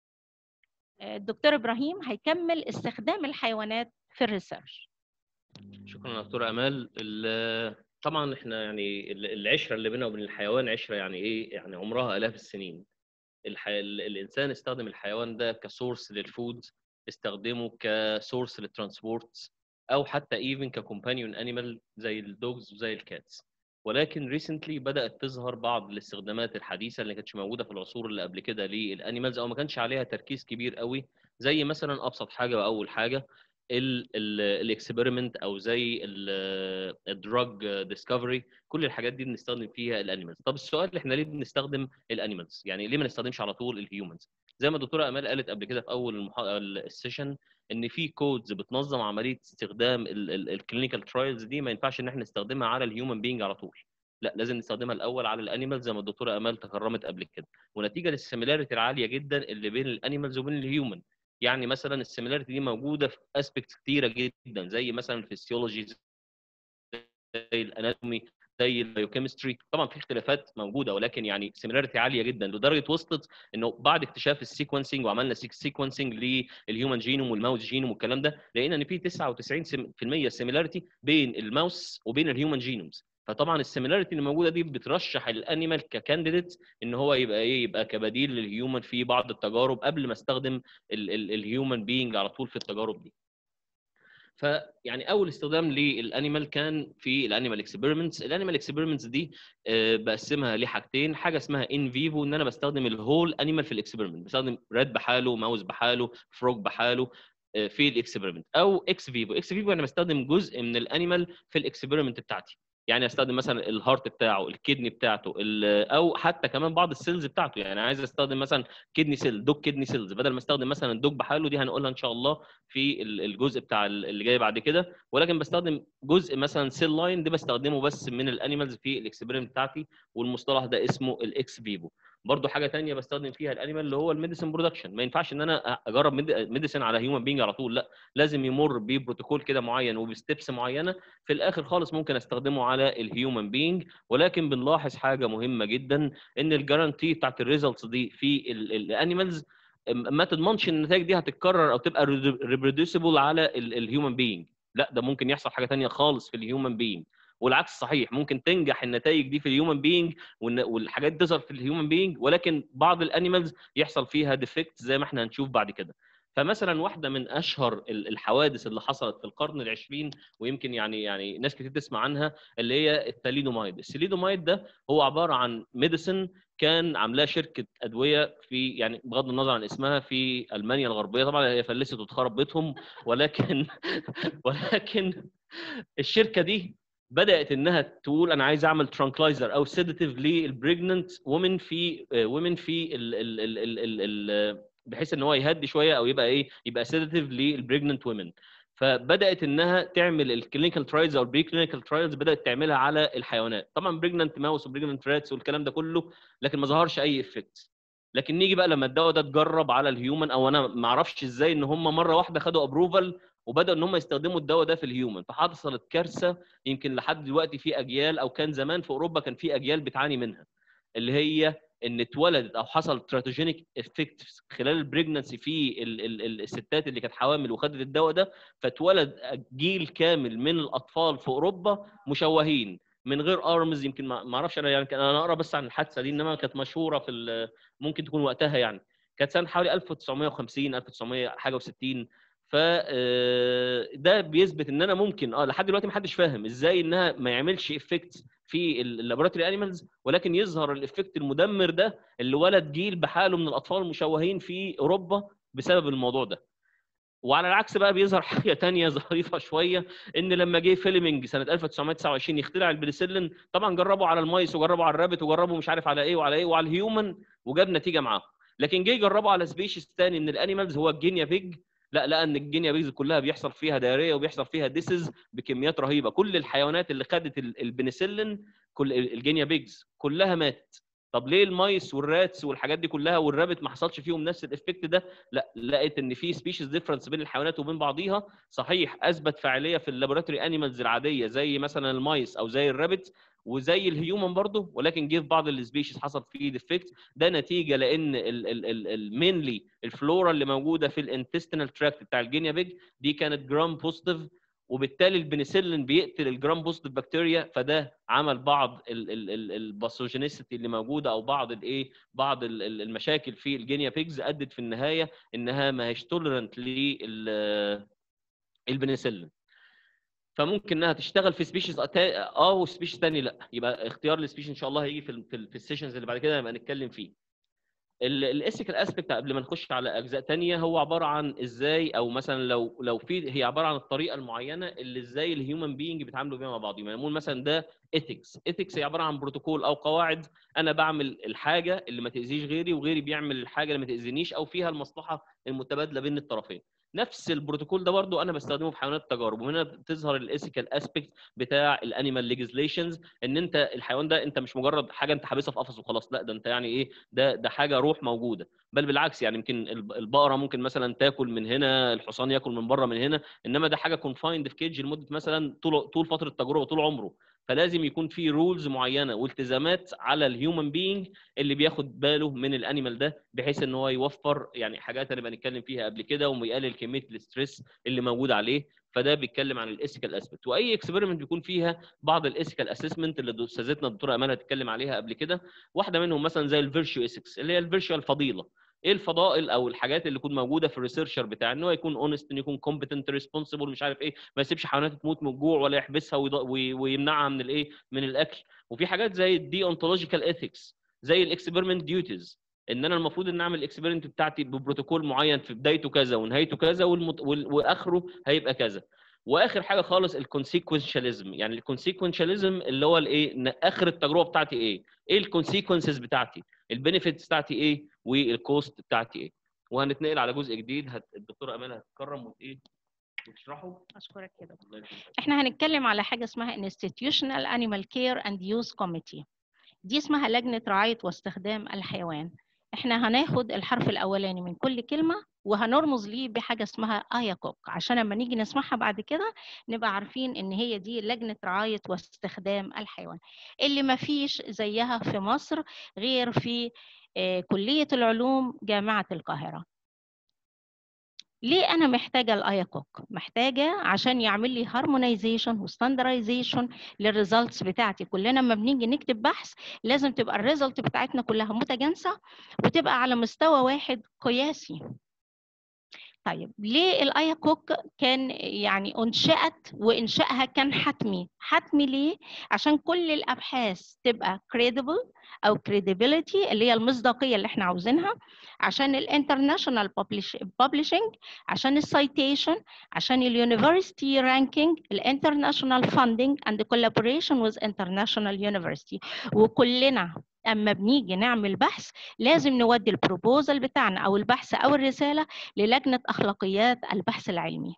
الدكتور ابراهيم هيكمل استخدام الحيوانات في الريسيرش شكرا دكتوره امال طبعا احنا يعني العشره اللي بيننا وبين الحيوان عشره يعني ايه يعني عمرها الاف السنين الحي... الانسان استخدم الحيوان ده كسورس للفود استخدمه كسورس للترانسبورت او حتى ايفن ككومبانيون انيمال زي الدوجز وزي الكاتس ولكن ريسنتلي بدات تظهر بعض الاستخدامات الحديثه اللي كانتش موجوده في العصور اللي قبل كده للانيمالز او ما كانش عليها تركيز كبير قوي زي مثلا ابسط حاجه واول حاجه الاكسبيرمنت او زي الدراج ديسكفري كل الحاجات دي بنستخدم فيها الانيمالز طب السؤال احنا ليه بنستخدم الانيمالز يعني ليه ما نستخدمش على طول الهيومنز زي ما الدكتوره امال قالت قبل كده في اول المحا... السيشن ان في كودز بتنظم عمليه استخدام الكلينيكال ترايلز دي ما ينفعش ان احنا نستخدمها على الهيومن بينج على طول لا لازم نستخدمها الاول على الانيمالز زي ما الدكتوره امال تكرمت قبل كده ونتيجه للسيميلاريتي العاليه جدا اللي بين الانيمالز وبين الهيومن يعني مثلا السيميلاريتي دي موجوده في اسبكتس كتيره جدا زي مثلا الفسيولوجي زي الاناتومي زي البيوكيمستري طبعا في اختلافات موجوده ولكن يعني سيميلاريتي عاليه جدا لدرجه وصلت انه بعد اكتشاف السيكونسنج وعملنا سيكونسنج للهيومن جينوم والماوس جينوم والكلام ده لقينا ان في 99% سيميلاريتي بين الماوس وبين الهيومن جينومز فطبعا السيميلاريتي اللي موجوده دي بترشح الانيمال ككانديديت ان هو يبقى ايه يبقى كبديل للهيومن في بعض التجارب قبل ما استخدم الهيومن بينج على طول في التجارب دي فيعني اول استخدام للانيمال كان في الانيمال اكسبيرمنتس الانيمال اكسبيرمنتس دي بقسمها لحاجتين حاجه اسمها ان فيفو ان انا بستخدم الهول انيمال في الاكسبيرمنت بستخدم راد بحاله ماوس بحاله فروج بحاله في الاكسبيرمنت او اكس فيفو اكس فيفو انا بستخدم جزء من الانيمال في الاكسبيرمنت بتاعتي يعني استخدم مثلا الهارت بتاعه الكدني بتاعته او حتى كمان بعض السيلز بتاعته يعني عايز استخدم مثلا كدني سيل دوج كدني سيلز بدل ما استخدم مثلا الدوج بحاله دي هنقولها ان شاء الله في الجزء بتاع اللي جاي بعد كده ولكن بستخدم جزء مثلا سيل لاين ده بستخدمه بس من الانيمالز في الاكسبيرمنت بتاعتي والمصطلح ده اسمه الاكس فيفو برضو حاجه ثانيه بستخدم فيها الانيمال اللي هو الميديسن برودكشن ما ينفعش ان انا اجرب ميديسن على هيومن بينج على طول لا لازم يمر ببروتوكول كده معين وبستبس معينه في الاخر خالص ممكن استخدمه على الهيومن بينج ولكن بنلاحظ حاجه مهمه جدا ان الجارانتي بتاعت الريزلتس دي في الانيمالز ما تضمنش ان النتائج دي هتتكرر او تبقى ريبروديوسيبل على الهيومن بينج لا ده ممكن يحصل حاجه ثانيه خالص في الهيومن بينج والعكس صحيح ممكن تنجح النتائج دي في الهيومن بينج والحاجات تظهر في الهيومن بينج ولكن بعض الانيمالز يحصل فيها ديفكت زي ما احنا هنشوف بعد كده فمثلا واحده من اشهر الحوادث اللي حصلت في القرن العشرين ويمكن يعني يعني ناس كتير تسمع عنها اللي هي الثاليدومايد الثاليدومايد ده هو عباره عن ميديسن كان عاملاه شركه ادويه في يعني بغض النظر عن اسمها في المانيا الغربيه طبعا هي فلست واتخرب بيتهم ولكن ولكن الشركه دي بدات انها تقول انا عايز اعمل ترانكلايزر او سيداتيف للبريجننت وومن في وومن في ال ال ال ال ال بحيث ان هو يهدي شويه او يبقى ايه يبقى سيداتيف للبريجننت وومن فبدات انها تعمل الكلينيكال ترايلز او البري كلينيكال ترايلز بدات تعملها على الحيوانات طبعا بريجننت ماوس وبريجننت راتس والكلام ده كله لكن ما ظهرش اي افكت لكن نيجي بقى لما الدواء ده اتجرب على الهيومن او انا ما اعرفش ازاي ان هم مره واحده خدوا ابروفال وبداوا ان هم يستخدموا الدواء ده في الهيومن فحصلت كارثه يمكن لحد دلوقتي في اجيال او كان زمان في اوروبا كان في اجيال بتعاني منها اللي هي ان اتولدت او حصل تراتوجينيك افكت خلال البريجننسي في ال ال ال الستات اللي كانت حوامل وخدت الدواء ده فاتولد جيل كامل من الاطفال في اوروبا مشوهين من غير ارمز يمكن ما اعرفش انا يعني انا اقرا بس عن الحادثه دي انما كانت مشهوره في ممكن تكون وقتها يعني كانت سنه حوالي 1950 1900 حاجه و60 ف ده بيثبت ان انا ممكن اه لحد دلوقتي ما حدش فاهم ازاي انها ما يعملش افكت في اللابوراتوري انيمالز ولكن يظهر الافكت المدمر ده اللي ولد جيل بحاله من الاطفال المشوهين في اوروبا بسبب الموضوع ده وعلى العكس بقى بيظهر حاجه ثانيه ظريفه شويه ان لما جه فيلمينج سنه 1929 يخترع البنسلين طبعا جربوا على المايس وجربوا على الرابت وجربوا مش عارف على ايه وعلى ايه وعلى الهيومن وجاب نتيجه معاه لكن جه يجربوا على سبيشيز ثاني من الانيمالز هو الجينيا بيج لا لقى ان الجينيا بيجز كلها بيحصل فيها دايريه وبيحصل فيها ديسز بكميات رهيبه كل الحيوانات اللي خدت البنسلين كل الجينيا بيجز كلها ماتت طب ليه المايس والراتس والحاجات دي كلها والرابت ما حصلش فيهم نفس الافكت ده لا لقيت ان في سبيشيز ديفرنس بين الحيوانات وبين بعضيها صحيح اثبت فاعليه في اللابوراتوري انيمالز العاديه زي مثلا المايس او زي الرابت وزي الهيومن برضه ولكن جه في بعض السبيشيز حصل فيه ديفكت ده نتيجه لان المينلي الفلورا اللي موجوده في الانتستينال تراكت بتاع الجينيا بيج دي كانت جرام بوزيتيف وبالتالي البنسلين بيقتل الجرام بوزيتيف بكتيريا فده عمل بعض الباثوجينيسيتي اللي موجوده او بعض الايه بعض المشاكل في الجينيا بيجز ادت في النهايه انها ما هيش تولرنت للبنسلين فممكن انها تشتغل في سبيشيز اه وسبيشيز ثاني لا يبقى اختيار السبيشيز ان شاء الله هيجي في في السيشنز اللي بعد كده نبقى نتكلم فيه الاسيكال اسبكت قبل ما نخش على اجزاء تانية هو عباره عن ازاي او مثلا لو لو في هي عباره عن الطريقه المعينه اللي ازاي الهيومن بينج بيتعاملوا بيها مع بعضهم يعني نقول مثلا ده ايثكس ايثكس هي عباره عن بروتوكول او قواعد انا بعمل الحاجه اللي ما تاذيش غيري وغيري بيعمل الحاجه اللي ما تاذينيش او فيها المصلحه المتبادله بين الطرفين نفس البروتوكول ده برضو انا بستخدمه في حيوانات التجارب وهنا تظهر الايثيكال اسبكت بتاع الانيمال ليجيزليشنز ان انت الحيوان ده انت مش مجرد حاجه انت حابسها في قفص وخلاص لا ده انت يعني ايه ده ده حاجه روح موجوده بل بالعكس يعني يمكن البقره ممكن مثلا تاكل من هنا الحصان ياكل من بره من هنا انما ده حاجه كونفايند في كيج لمده مثلا طول طول فتره التجربه طول عمره فلازم يكون في رولز معينه والتزامات على الهيومن بينج اللي بياخد باله من الانيمال ده بحيث ان هو يوفر يعني حاجات هنبقى نتكلم فيها قبل كده ويقلل كميه الاستريس اللي موجود عليه فده بيتكلم عن الايثيكال اسبكت واي اكسبيرمنت بيكون فيها بعض الايثيكال اسسمنت اللي استاذتنا الدكتوره امانه هتتكلم عليها قبل كده واحده منهم مثلا زي الفيرشو ايثكس اللي هي الفيرشوال الفضيله ايه الفضائل او الحاجات اللي تكون موجوده في الريسيرشر بتاع ان هو يكون اونست ان يكون كومبتنت ريسبونسبل مش عارف ايه ما يسيبش حيوانات تموت من الجوع ولا يحبسها ويمنعها من الايه من الاكل وفي حاجات زي الدي اونتولوجيكال ايثكس زي الاكسبيرمنت ديوتيز ان انا المفروض ان اعمل الاكسبيرمنت بتاعتي ببروتوكول معين في بدايته كذا ونهايته كذا والمت... واخره هيبقى كذا واخر حاجه خالص الكونسيكونشاليزم يعني الكونسيكونشاليزم اللي هو الايه اخر التجربه بتاعتي ايه ايه الكونسيكونسز بتاعتي البينيفيتس بتاعتي ايه والكوست بتاعتي ايه وهنتنقل على جزء جديد هت... الدكتوره امال هتكرم وايه وتشرحه اشكرك كده احنا هنتكلم على حاجه اسمها institutional animal care and use committee دي اسمها لجنه رعايه واستخدام الحيوان احنا هناخد الحرف الاولاني من كل كلمه وهنرمز ليه بحاجه اسمها اياكوك عشان لما نيجي نسمعها بعد كده نبقى عارفين ان هي دي لجنه رعايه واستخدام الحيوان اللي ما فيش زيها في مصر غير في كليه العلوم جامعه القاهره ليه انا محتاجه الاياكوك محتاجه عشان يعمل لي هارمونايزيشن وستاندرايزيشن للريزلتس بتاعتي كلنا لما بنيجي نكتب بحث لازم تبقى الريزلت بتاعتنا كلها متجانسه وتبقى على مستوى واحد قياسي طيب ليه الاياكوك كان يعني انشأت وانشائها كان حتمي حتمي ليه عشان كل الابحاث تبقى credible او credibility اللي هي المصداقيه اللي احنا عاوزينها عشان الانترناشونال publishing عشان السايتيشن عشان اليونيفرسيتي رانكينج الانترناشونال funding and collaboration with international university وكلنا اما بنيجي نعمل بحث لازم نودي البروبوزل بتاعنا او البحث او الرساله للجنه اخلاقيات البحث العلمي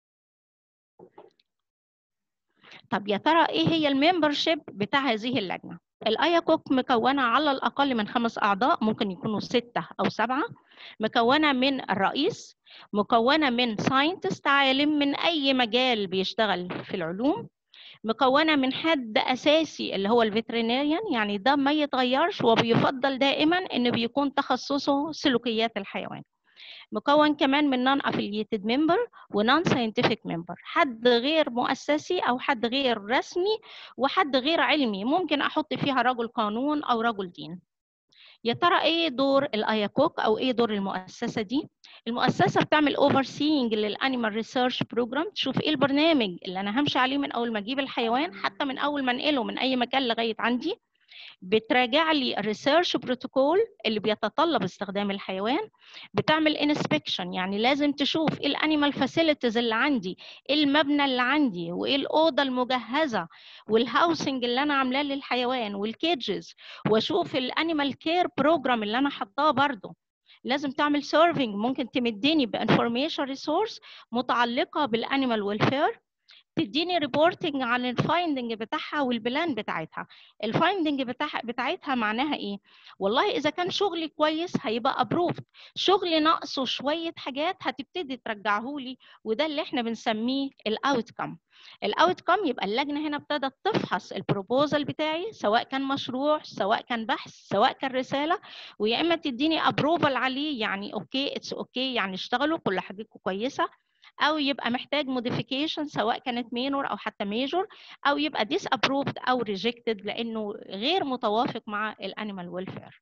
طب يا ترى ايه هي الممبرشيب بتاع هذه اللجنه الاياكوك مكونه على الاقل من خمس اعضاء ممكن يكونوا سته او سبعه مكونه من الرئيس مكونه من ساينتست عالم من اي مجال بيشتغل في العلوم مكونه من حد اساسي اللي هو الفيترينيريان يعني ده ما يتغيرش وبيفضل دائما انه بيكون تخصصه سلوكيات الحيوان مكون كمان من نون افيليتد ممبر ونون ساينتفك ممبر حد غير مؤسسي او حد غير رسمي وحد غير علمي ممكن احط فيها رجل قانون او رجل دين يا ترى ايه دور الاياكوك او ايه دور المؤسسه دي المؤسسه بتعمل اوفر سينج للانيمال ريسيرش بروجرام تشوف ايه البرنامج اللي انا همشي عليه من اول ما اجيب الحيوان حتى من اول ما انقله من اي مكان لغايه عندي بتراجع لي الريسيرش بروتوكول اللي بيتطلب استخدام الحيوان بتعمل انسبكشن يعني لازم تشوف ايه الانيمال فاسيلتيز اللي عندي ايه المبنى اللي عندي وايه الاوضه المجهزه والهاوسنج اللي انا عاملاه للحيوان والكيجز واشوف الانيمال كير بروجرام اللي انا حطاه برضه لازم تعمل سيرفنج ممكن تمدني بانفورميشن ريسورس متعلقه بالانيمال ويلفير تديني ريبورتنج عن الفايندنج بتاعها والبلان بتاعتها الفايندنج بتاع بتاعتها معناها ايه والله اذا كان شغلي كويس هيبقى ابروفد شغلي ناقصه شويه حاجات هتبتدي ترجعه لي وده اللي احنا بنسميه الاوتكم الاوتكم يبقى اللجنه هنا ابتدت تفحص البروبوزال بتاعي سواء كان مشروع سواء كان بحث سواء كان رساله ويا اما تديني ابروفال عليه يعني اوكي اتس اوكي يعني اشتغلوا كل حاجتكم كويسه او يبقى محتاج موديفيكيشن سواء كانت مينور او حتى ميجور او يبقى ديس ابروفد او ريجكتد لانه غير متوافق مع الانيمال ويلفير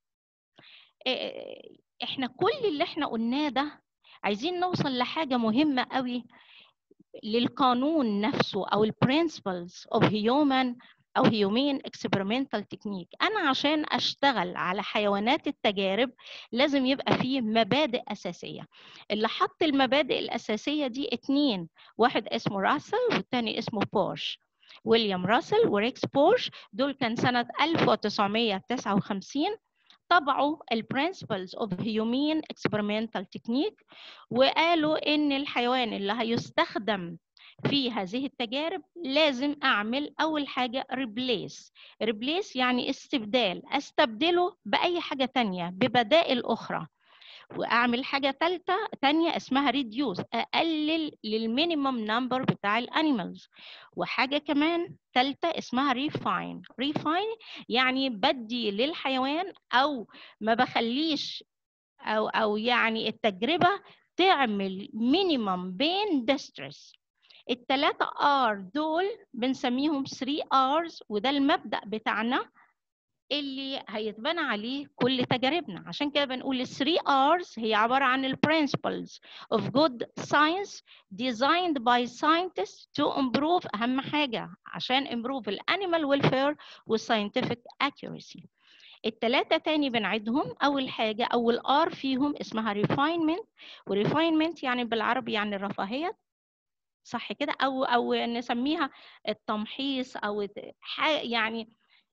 احنا كل اللي احنا قلناه ده عايزين نوصل لحاجه مهمه قوي للقانون نفسه او البرنسبلز اوف هيومن او هيومين اكسبيرمنتال تكنيك انا عشان اشتغل على حيوانات التجارب لازم يبقى فيه مبادئ اساسيه اللي حط المبادئ الاساسيه دي اتنين واحد اسمه راسل والتاني اسمه بورش ويليام راسل وريكس بورش دول كان سنه 1959 طبعوا البرنسبلز اوف هيومين اكسبيرمنتال تكنيك وقالوا ان الحيوان اللي هيستخدم في هذه التجارب لازم اعمل اول حاجه ريبليس ريبليس يعني استبدال استبدله باي حاجه تانية ببدائل اخرى واعمل حاجه ثالثه تانية اسمها ريديوس اقلل للمينيمم نمبر بتاع الانيمالز وحاجه كمان ثالثه اسمها ريفاين ريفاين يعني بدي للحيوان او ما بخليش او او يعني التجربه تعمل مينيمم بين ديستريس التلاتة R دول بنسميهم 3 R's وده المبدأ بتاعنا اللي هيتبنى عليه كل تجاربنا عشان كده بنقول ال 3 R's هي عبارة عن ال principles of good science designed by scientists to improve أهم حاجة عشان improve ال animal welfare وال scientific accuracy التلاتة تاني بنعدهم أول حاجة أول R فيهم اسمها refinement و refinement يعني بالعربي يعني الرفاهية صح كده او او نسميها التمحيص او يعني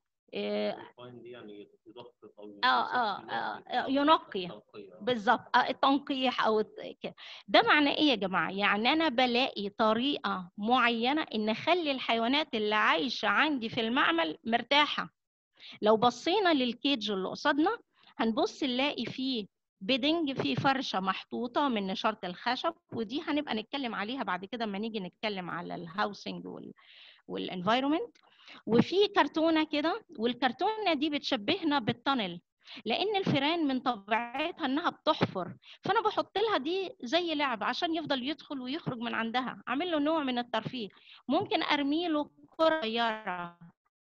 يعني اه اه, آه ينقي بالظبط آه التنقيح او كده ده معناه ايه يا جماعه يعني انا بلاقي طريقه معينه ان اخلي الحيوانات اللي عايشه عندي في المعمل مرتاحه لو بصينا للكيج اللي قصادنا هنبص نلاقي فيه بيدنج في فرشه محطوطه من نشاره الخشب ودي هنبقى نتكلم عليها بعد كده لما نيجي نتكلم على الهاوسنج وال والانفايرمنت وفي كرتونه كده والكرتونه دي بتشبهنا بالتانل لان الفيران من طبيعتها انها بتحفر فانا بحط لها دي زي لعب عشان يفضل يدخل ويخرج من عندها اعمل له نوع من الترفيه ممكن ارمي له كره صغيره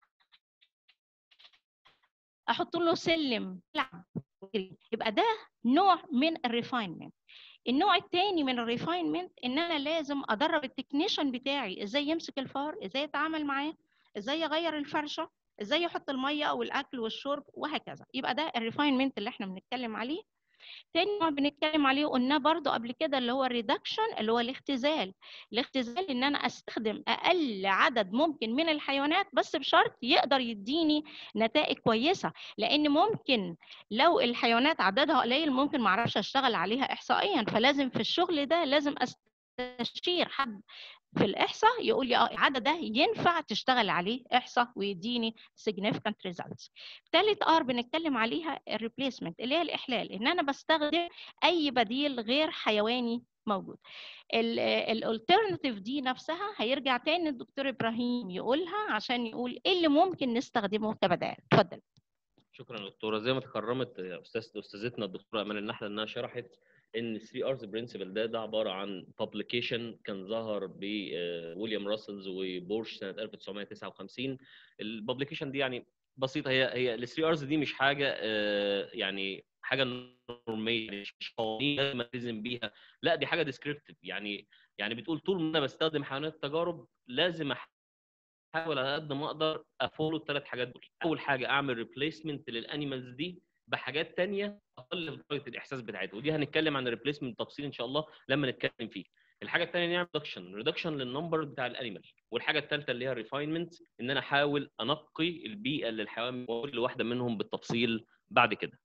احط له سلم لعب يبقى ده نوع من الريفاينمنت النوع الثاني من الريفاينمنت ان انا لازم ادرب التكنيشن بتاعي ازاي يمسك الفار ازاي يتعامل معاه ازاي يغير الفرشه ازاي يحط الميه او الاكل والشرب وهكذا يبقى ده الريفاينمنت اللي احنا بنتكلم عليه تاني نوع بنتكلم عليه قلناه برضو قبل كده اللي هو الريدكشن اللي هو الاختزال الاختزال ان انا استخدم اقل عدد ممكن من الحيوانات بس بشرط يقدر يديني نتائج كويسه لان ممكن لو الحيوانات عددها قليل ممكن ما اعرفش اشتغل عليها احصائيا فلازم في الشغل ده لازم استشير حد في الاحصاء يقول لي اه العدد ده ينفع تشتغل عليه احصاء ويديني significant results. ثالث ار بنتكلم عليها الريبليسمنت اللي هي الاحلال ان انا بستخدم اي بديل غير حيواني موجود. الالترناتيف دي نفسها هيرجع تاني الدكتور ابراهيم يقولها عشان يقول ايه اللي ممكن نستخدمه كبدائل. اتفضل. شكرا دكتورة زي ما تكرمت استاذ استاذتنا الدكتورة امال النحلة انها شرحت ان 3 ارز برنسبل ده ده عباره عن بابليكيشن كان ظهر بويليام راسلز وبورش سنه 1959 البابليكيشن دي يعني بسيطه هي هي ال 3 ارز دي مش حاجه يعني حاجه نورميه مش قوانين لازم التزم بيها لا دي حاجه ديسكريبتيف يعني يعني بتقول طول ما انا بستخدم حيوانات التجارب لازم احاول على قد ما اقدر افولو الثلاث حاجات دول اول حاجه اعمل ريبليسمنت للانيمالز دي بحاجات تانية اقل في درجه الاحساس بتاعتها ودي هنتكلم عن الريبليسمنت بالتفصيل ان شاء الله لما نتكلم فيه الحاجه الثانيه نعمل ريدكشن ريدكشن للنمبر بتاع الانيمال والحاجه الثالثه اللي هي الريفاينمنت ان انا احاول انقي البيئه اللي الحيوان كل واحده منهم بالتفصيل بعد كده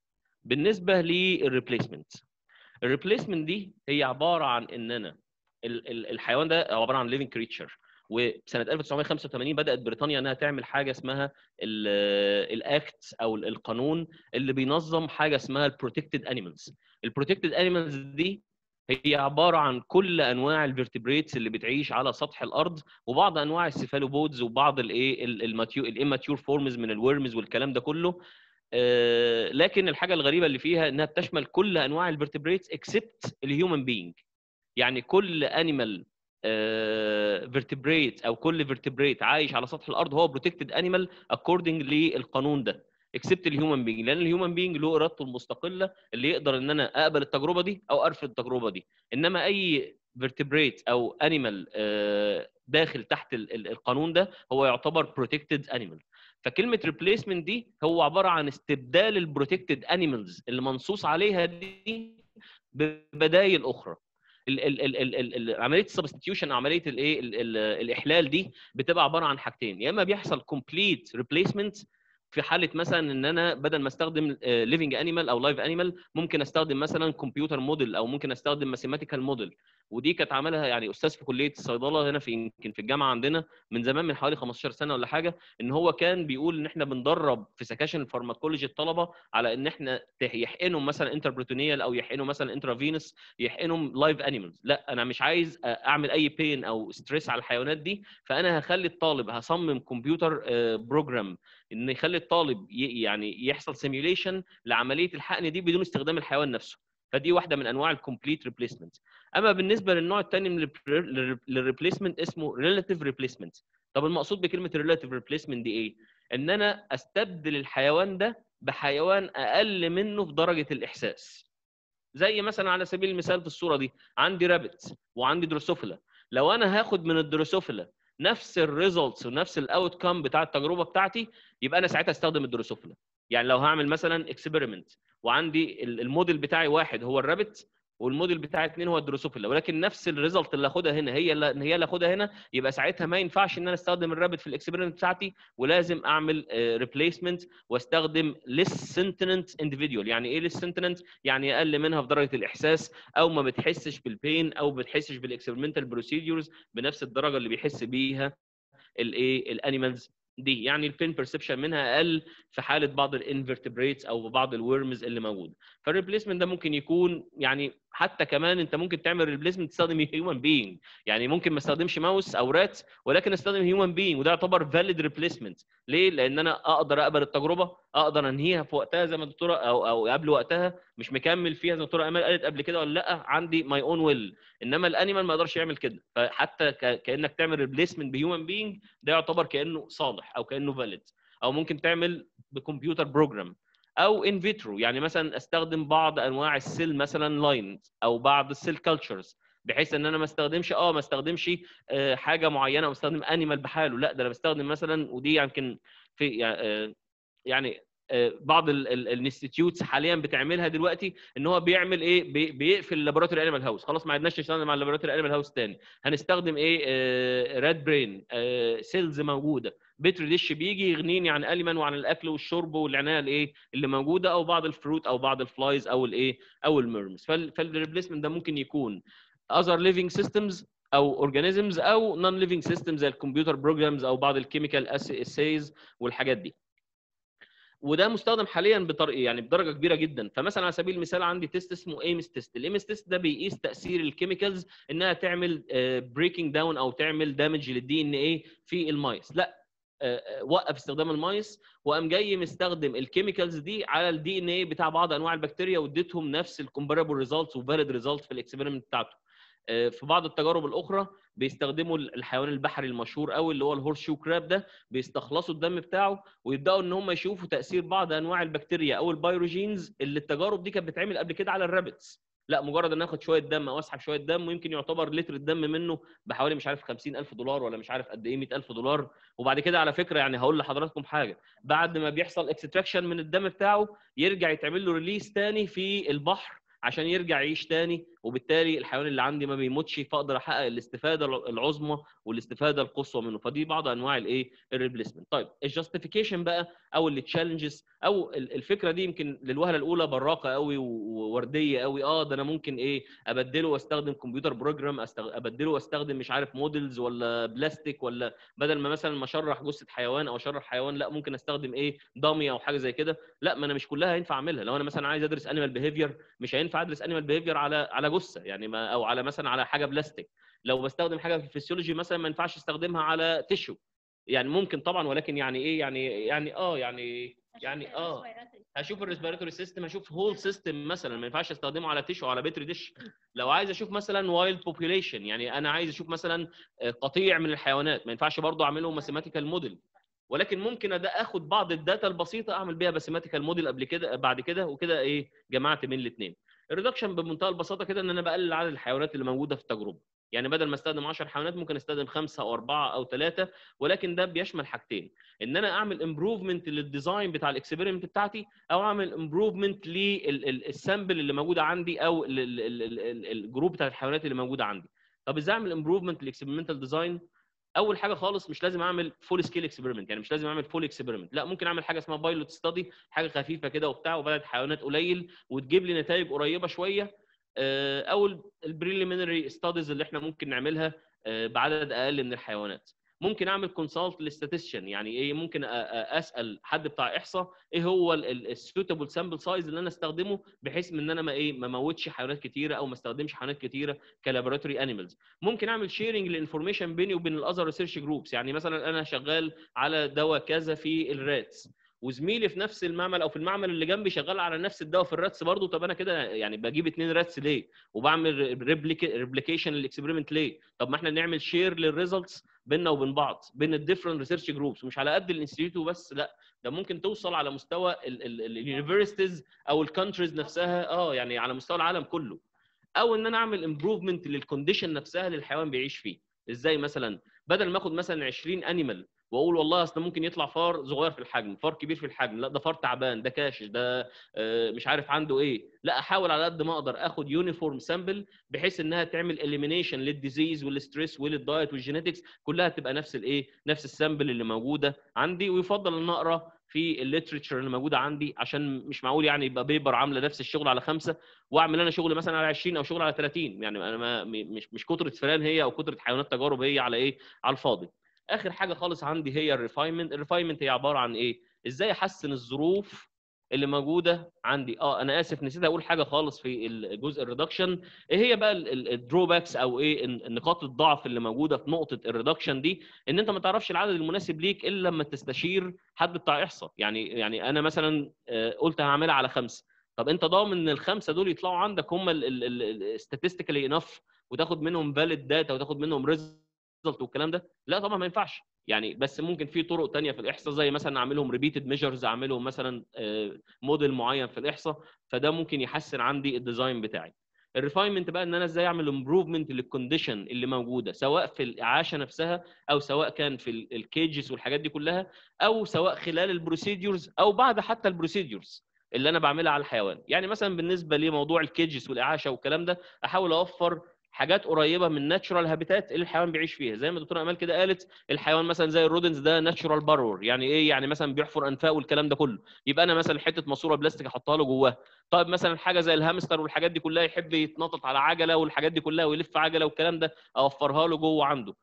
بالنسبه للريبليسمنت الريبليسمنت دي هي عباره عن ان انا ال- ال- الحيوان ده عباره عن ليفنج كريتشر وسنه 1985 بدات بريطانيا انها تعمل حاجه اسمها الاكت او ال- القانون اللي بينظم حاجه اسمها البروتكتد انيمالز البروتكتد انيمالز دي هي عباره عن كل انواع الفيرتبريتس اللي بتعيش على سطح الارض وبعض انواع السيفالوبودز وبعض الايه الاماتيور فورمز من الورمز والكلام ده كله آه، لكن الحاجه الغريبه اللي فيها انها بتشمل كل انواع الفيرتبريتس اكسبت الهيومن بينج يعني كل انيمال فيرتبريت او كل فيرتبريت عايش على سطح الارض هو بروتكتد انيمال اكوردنج للقانون ده اكسبت الهيومن بينج لان الهيومن بينج له ارادته المستقله اللي يقدر ان انا اقبل التجربه دي او ارفض التجربه دي انما اي فيرتبريت او انيمال داخل تحت ال- ال- القانون ده هو يعتبر بروتكتد انيمال فكلمه ريبليسمنت دي هو عباره عن استبدال البروتكتد انيمالز اللي منصوص عليها دي ببدائل اخرى ال- ال- ال- ال- ال- ال- عمليه السبستيوشن عمليه الايه ال- ال- الاحلال دي بتبقى عباره عن حاجتين يا اما بيحصل كومبليت ريبليسمنت في حاله مثلا ان انا بدل ما استخدم ليفنج انيمال او لايف انيمال ممكن استخدم مثلا كمبيوتر موديل او ممكن استخدم ماثيماتيكال موديل ودي كانت عملها يعني استاذ في كليه الصيدله هنا في يمكن في الجامعه عندنا من زمان من حوالي 15 سنه ولا حاجه ان هو كان بيقول ان احنا بندرب في سكاشن الفارماكولوجي الطلبه على ان احنا تح- يحقنوا مثلا انتربروتونيال او يحقنوا مثلا انترافينوس يحقنوا لايف انيمالز لا انا مش عايز اعمل اي بين او ستريس على الحيوانات دي فانا هخلي الطالب هصمم كمبيوتر بروجرام ان يخلي الطالب ي- يعني يحصل سيميوليشن لعمليه الحقن دي بدون استخدام الحيوان نفسه فدي واحده من انواع الكومبليت ريبليسمنت اما بالنسبه للنوع الثاني من الريبليسمنت اسمه ريلاتيف ريبليسمنت طب المقصود بكلمه ريلاتيف ريبليسمنت دي ايه ان انا استبدل الحيوان ده بحيوان اقل منه في درجه الاحساس زي مثلا على سبيل المثال في الصوره دي عندي رابت وعندي دروسوفيلا لو انا هاخد من الدروسوفيلا نفس الريزلتس ونفس الاوت كام بتاع التجربه بتاعتي يبقى انا ساعتها استخدم الدروسوفيلا يعني لو هعمل مثلا اكسبيرمنت وعندي ال- الموديل بتاعي واحد هو الرابت والموديل بتاعي اثنين هو الدروسوفيلا ولكن نفس الريزلت اللي هاخدها هنا هي اللي هي اللي هاخدها هنا يبقى ساعتها ما ينفعش ان انا استخدم الرابت في الاكسبيرمنت بتاعتي ولازم اعمل ريبليسمنت واستخدم less sentient individual يعني ايه less sentient يعني اقل منها في درجه الاحساس او ما بتحسش بالبين او بتحسش بالاكسبيرمنتال بروسيدورز بنفس الدرجه اللي بيحس بيها الايه الانيمالز دي يعني البين بيرسبشن منها اقل في حاله بعض الانفرتبريتس او بعض الورمز اللي موجوده فالريبليسمنت ده ممكن يكون يعني حتى كمان انت ممكن تعمل ريبليسمنت تستخدم هيومن بينج يعني ممكن ما استخدمش ماوس او رات ولكن استخدم هيومن بينج وده يعتبر فاليد ريبليسمنت ليه لان انا اقدر اقبل التجربه اقدر انهيها في وقتها زي ما الدكتوره او او قبل وقتها مش مكمل فيها زي ما الدكتوره امال قالت قبل كده ولا لا عندي ماي اون ويل انما الانيمال ما يقدرش يعمل كده فحتى ك- كانك تعمل ريبليسمنت بهيومن بينج ده يعتبر كانه صالح او كانه فاليد او ممكن تعمل بكمبيوتر بروجرام او ان فيترو يعني مثلا استخدم بعض انواع السيل مثلا لاينز او بعض السيل كلتشرز بحيث ان انا ما استخدمش اه ما استخدمش آه، حاجه معينه او استخدم انيمال بحاله لا ده انا بستخدم مثلا ودي يمكن في يعني آه، يعني آه، بعض الانستتيوتس حاليا بتعملها دلوقتي ان هو بيعمل ايه بي- بيقفل اللابوراتوري انيمال هاوس خلاص ما عدناش نشتغل مع اللابوراتوري انيمال هاوس تاني هنستخدم ايه راد برين سيلز موجوده بيتر ديش بيجي يغنيني عن اليمن وعن الاكل والشرب والعنايه الايه اللي موجوده او بعض الفروت او بعض الفلايز او الايه او الميرمز فالريبليسمنت ده ممكن يكون other living systems او organisms او non living systems زي الكمبيوتر بروجرامز او بعض الكيميكال اسيز والحاجات دي وده مستخدم حاليا بطريقه يعني بدرجه كبيره جدا فمثلا على سبيل المثال عندي تيست اسمه ايمس تيست الايمس تيست ده بيقيس تاثير الكيميكالز انها تعمل بريكنج داون او تعمل دامج للدي ان ايه في المايس لا آه، آه، وقف استخدام المايس وقام جاي مستخدم الكيميكالز دي على الدي ان ايه بتاع بعض انواع البكتيريا واديتهم نفس الكومبارابل ريزلتس وفاليد ريزلتس في الاكسبيرمنت بتاعته آه، في بعض التجارب الاخرى بيستخدموا الحيوان البحري المشهور قوي اللي هو الهورس شو كراب ده بيستخلصوا الدم بتاعه ويبداوا ان هم يشوفوا تاثير بعض انواع البكتيريا او البيروجينز اللي التجارب دي كانت بتتعمل قبل كده على الرابتس لا مجرد ان اخد شويه دم او اسحب شويه دم ويمكن يعتبر لتر الدم منه بحوالي مش عارف 50000 دولار ولا مش عارف قد ايه 100000 دولار وبعد كده على فكره يعني هقول لحضراتكم حاجه بعد ما بيحصل اكستراكشن من الدم بتاعه يرجع يتعمل له ريليس تاني في البحر عشان يرجع يعيش تاني وبالتالي الحيوان اللي عندي ما بيموتش فاقدر احقق الاستفاده العظمى والاستفاده القصوى منه فدي بعض انواع الايه الريبليسمنت طيب الجاستيفيكيشن بقى او التشالنجز او الفكره دي يمكن للوهله الاولى براقه قوي وورديه قوي اه ده انا ممكن ايه ابدله واستخدم كمبيوتر بروجرام ابدله واستخدم مش عارف موديلز ولا بلاستيك ولا بدل ما مثلا ما اشرح جثه حيوان او اشرح حيوان لا ممكن استخدم ايه دامي او حاجه زي كده لا ما انا مش كلها ينفع اعملها لو انا مثلا عايز ادرس انيمال بيهيفير مش هينفع ادرس انيمال بيهيفير على على جثه يعني ما او على مثلا على حاجه بلاستيك لو بستخدم حاجه في الفسيولوجي مثلا ما ينفعش استخدمها على تيشو يعني ممكن طبعا ولكن يعني ايه يعني يعني اه يعني يعني اه هشوف الريسبيراتوري سيستم هشوف هول سيستم مثلا ما ينفعش استخدمه على تيشو على بيتري ديش لو عايز اشوف مثلا وايلد بوبيوليشن يعني انا عايز اشوف مثلا قطيع من الحيوانات ما ينفعش برضه اعمله ماثيماتيكال موديل ولكن ممكن ده اخد بعض الداتا البسيطه اعمل بيها ماثيماتيكال موديل قبل كده بعد كده وكده ايه جمعت بين الاثنين الريدكشن بمنتهى البساطه كده ان انا بقلل عدد الحيوانات اللي موجوده في التجربه يعني بدل ما استخدم 10 حيوانات ممكن استخدم خمسه او اربعه او ثلاثه ولكن ده بيشمل حاجتين ان انا اعمل امبروفمنت للديزاين بتاع الاكسبيرمنت بتاعتي او اعمل امبروفمنت للسامبل اللي موجوده عندي او الجروب بتاع الحيوانات اللي موجوده عندي طب ازاي اعمل امبروفمنت للاكسبيرمنتال ديزاين اول حاجه خالص مش لازم اعمل فول سكيل اكسبيرمنت يعني مش لازم اعمل فول اكسبيرمنت لا ممكن اعمل حاجه اسمها بايلوت ستادي حاجه خفيفه كده وبتاع وبلد حيوانات قليل وتجيب لي نتائج قريبه شويه او البريليمينري ستاديز اللي احنا ممكن نعملها بعدد اقل من الحيوانات ممكن اعمل كونسلت للستاتستيشن يعني ايه ممكن اسال حد بتاع احصاء ايه هو السوتابل سامبل سايز اللي انا استخدمه بحيث ان انا ما ايه ما اموتش حيوانات كتيره او ما استخدمش حيوانات كتيره كلابوراتوري انيمالز ممكن اعمل شيرنج للانفورميشن بيني وبين الاذر ريسيرش جروبس يعني مثلا انا شغال على دواء كذا في الراتس وزميلي في نفس المعمل او في المعمل اللي جنبي شغال على نفس الدواء في الراتس برضه طب انا كده يعني بجيب اثنين راتس ليه؟ وبعمل ريبليكيشن للاكسبيرمنت ليه؟ طب ما احنا نعمل شير للريزلتس بيننا وبين بعض بين الديفرنت ريسيرش جروبس مش على قد الانستيتيوت وبس لا ده ممكن توصل على مستوى اليونيفرستيز او الكونتريز نفسها اه يعني على مستوى العالم كله او ان انا اعمل امبروفمنت للكونديشن نفسها اللي الحيوان بيعيش فيه ازاي مثلا بدل ما اخد مثلا 20 انيمال واقول والله اصل ممكن يطلع فار صغير في الحجم فار كبير في الحجم لا ده فار تعبان ده كاشش ده مش عارف عنده ايه لا احاول على قد ما اقدر اخد يونيفورم سامبل بحيث انها تعمل اليمينيشن للديزيز والستريس وللدايت والجينيتكس كلها تبقى نفس الايه نفس السامبل اللي موجوده عندي ويفضل ان اقرا في الليترشر اللي موجوده عندي عشان مش معقول يعني يبقى بيبر عامله نفس الشغل على خمسه واعمل انا شغل مثلا على 20 او شغل على 30 يعني انا ما مش مش كتره فئران هي او كتره حيوانات تجارب هي على ايه على الفاضي اخر حاجه خالص عندي هي الريفاينمنت الريفاينمنت هي عباره عن ايه ازاي احسن الظروف اللي موجوده عندي اه انا اسف نسيت اقول حاجه خالص في الجزء الريدكشن ايه هي بقى الدروباكس او ايه نقاط الضعف اللي موجوده في نقطه الريدكشن دي ان انت ما تعرفش العدد المناسب ليك الا لما تستشير حد بتاع احصاء يعني يعني انا مثلا قلت هعملها على خمسه طب انت ضامن ان الخمسه دول يطلعوا عندك هم statistically انف وتاخد منهم فاليد داتا وتاخد منهم ريزلت والكلام ده لا طبعا ما ينفعش يعني بس ممكن في طرق تانية في الاحصاء زي مثلا اعملهم ريبيتد ميجرز اعملهم مثلا موديل معين في الاحصاء فده ممكن يحسن عندي الديزاين بتاعي الريفاينمنت بقى ان انا ازاي اعمل امبروفمنت للكونديشن اللي موجوده سواء في الاعاشه نفسها او سواء كان في الكيجز والحاجات دي كلها او سواء خلال البروسيديورز او بعد حتى البروسيديورز اللي انا بعملها على الحيوان يعني مثلا بالنسبه لموضوع الكيجز والاعاشه والكلام ده احاول اوفر حاجات قريبه من ناتشورال هابيتات اللي الحيوان بيعيش فيها زي ما الدكتوره امال كده قالت الحيوان مثلا زي الرودنز ده ناتشورال بارور يعني ايه يعني مثلا بيحفر انفاق والكلام ده كله يبقى انا مثلا حته ماسوره بلاستيك احطها له جواها طيب مثلا حاجه زي الهامستر والحاجات دي كلها يحب يتنطط على عجله والحاجات دي كلها ويلف عجله والكلام ده اوفرها له جوه عنده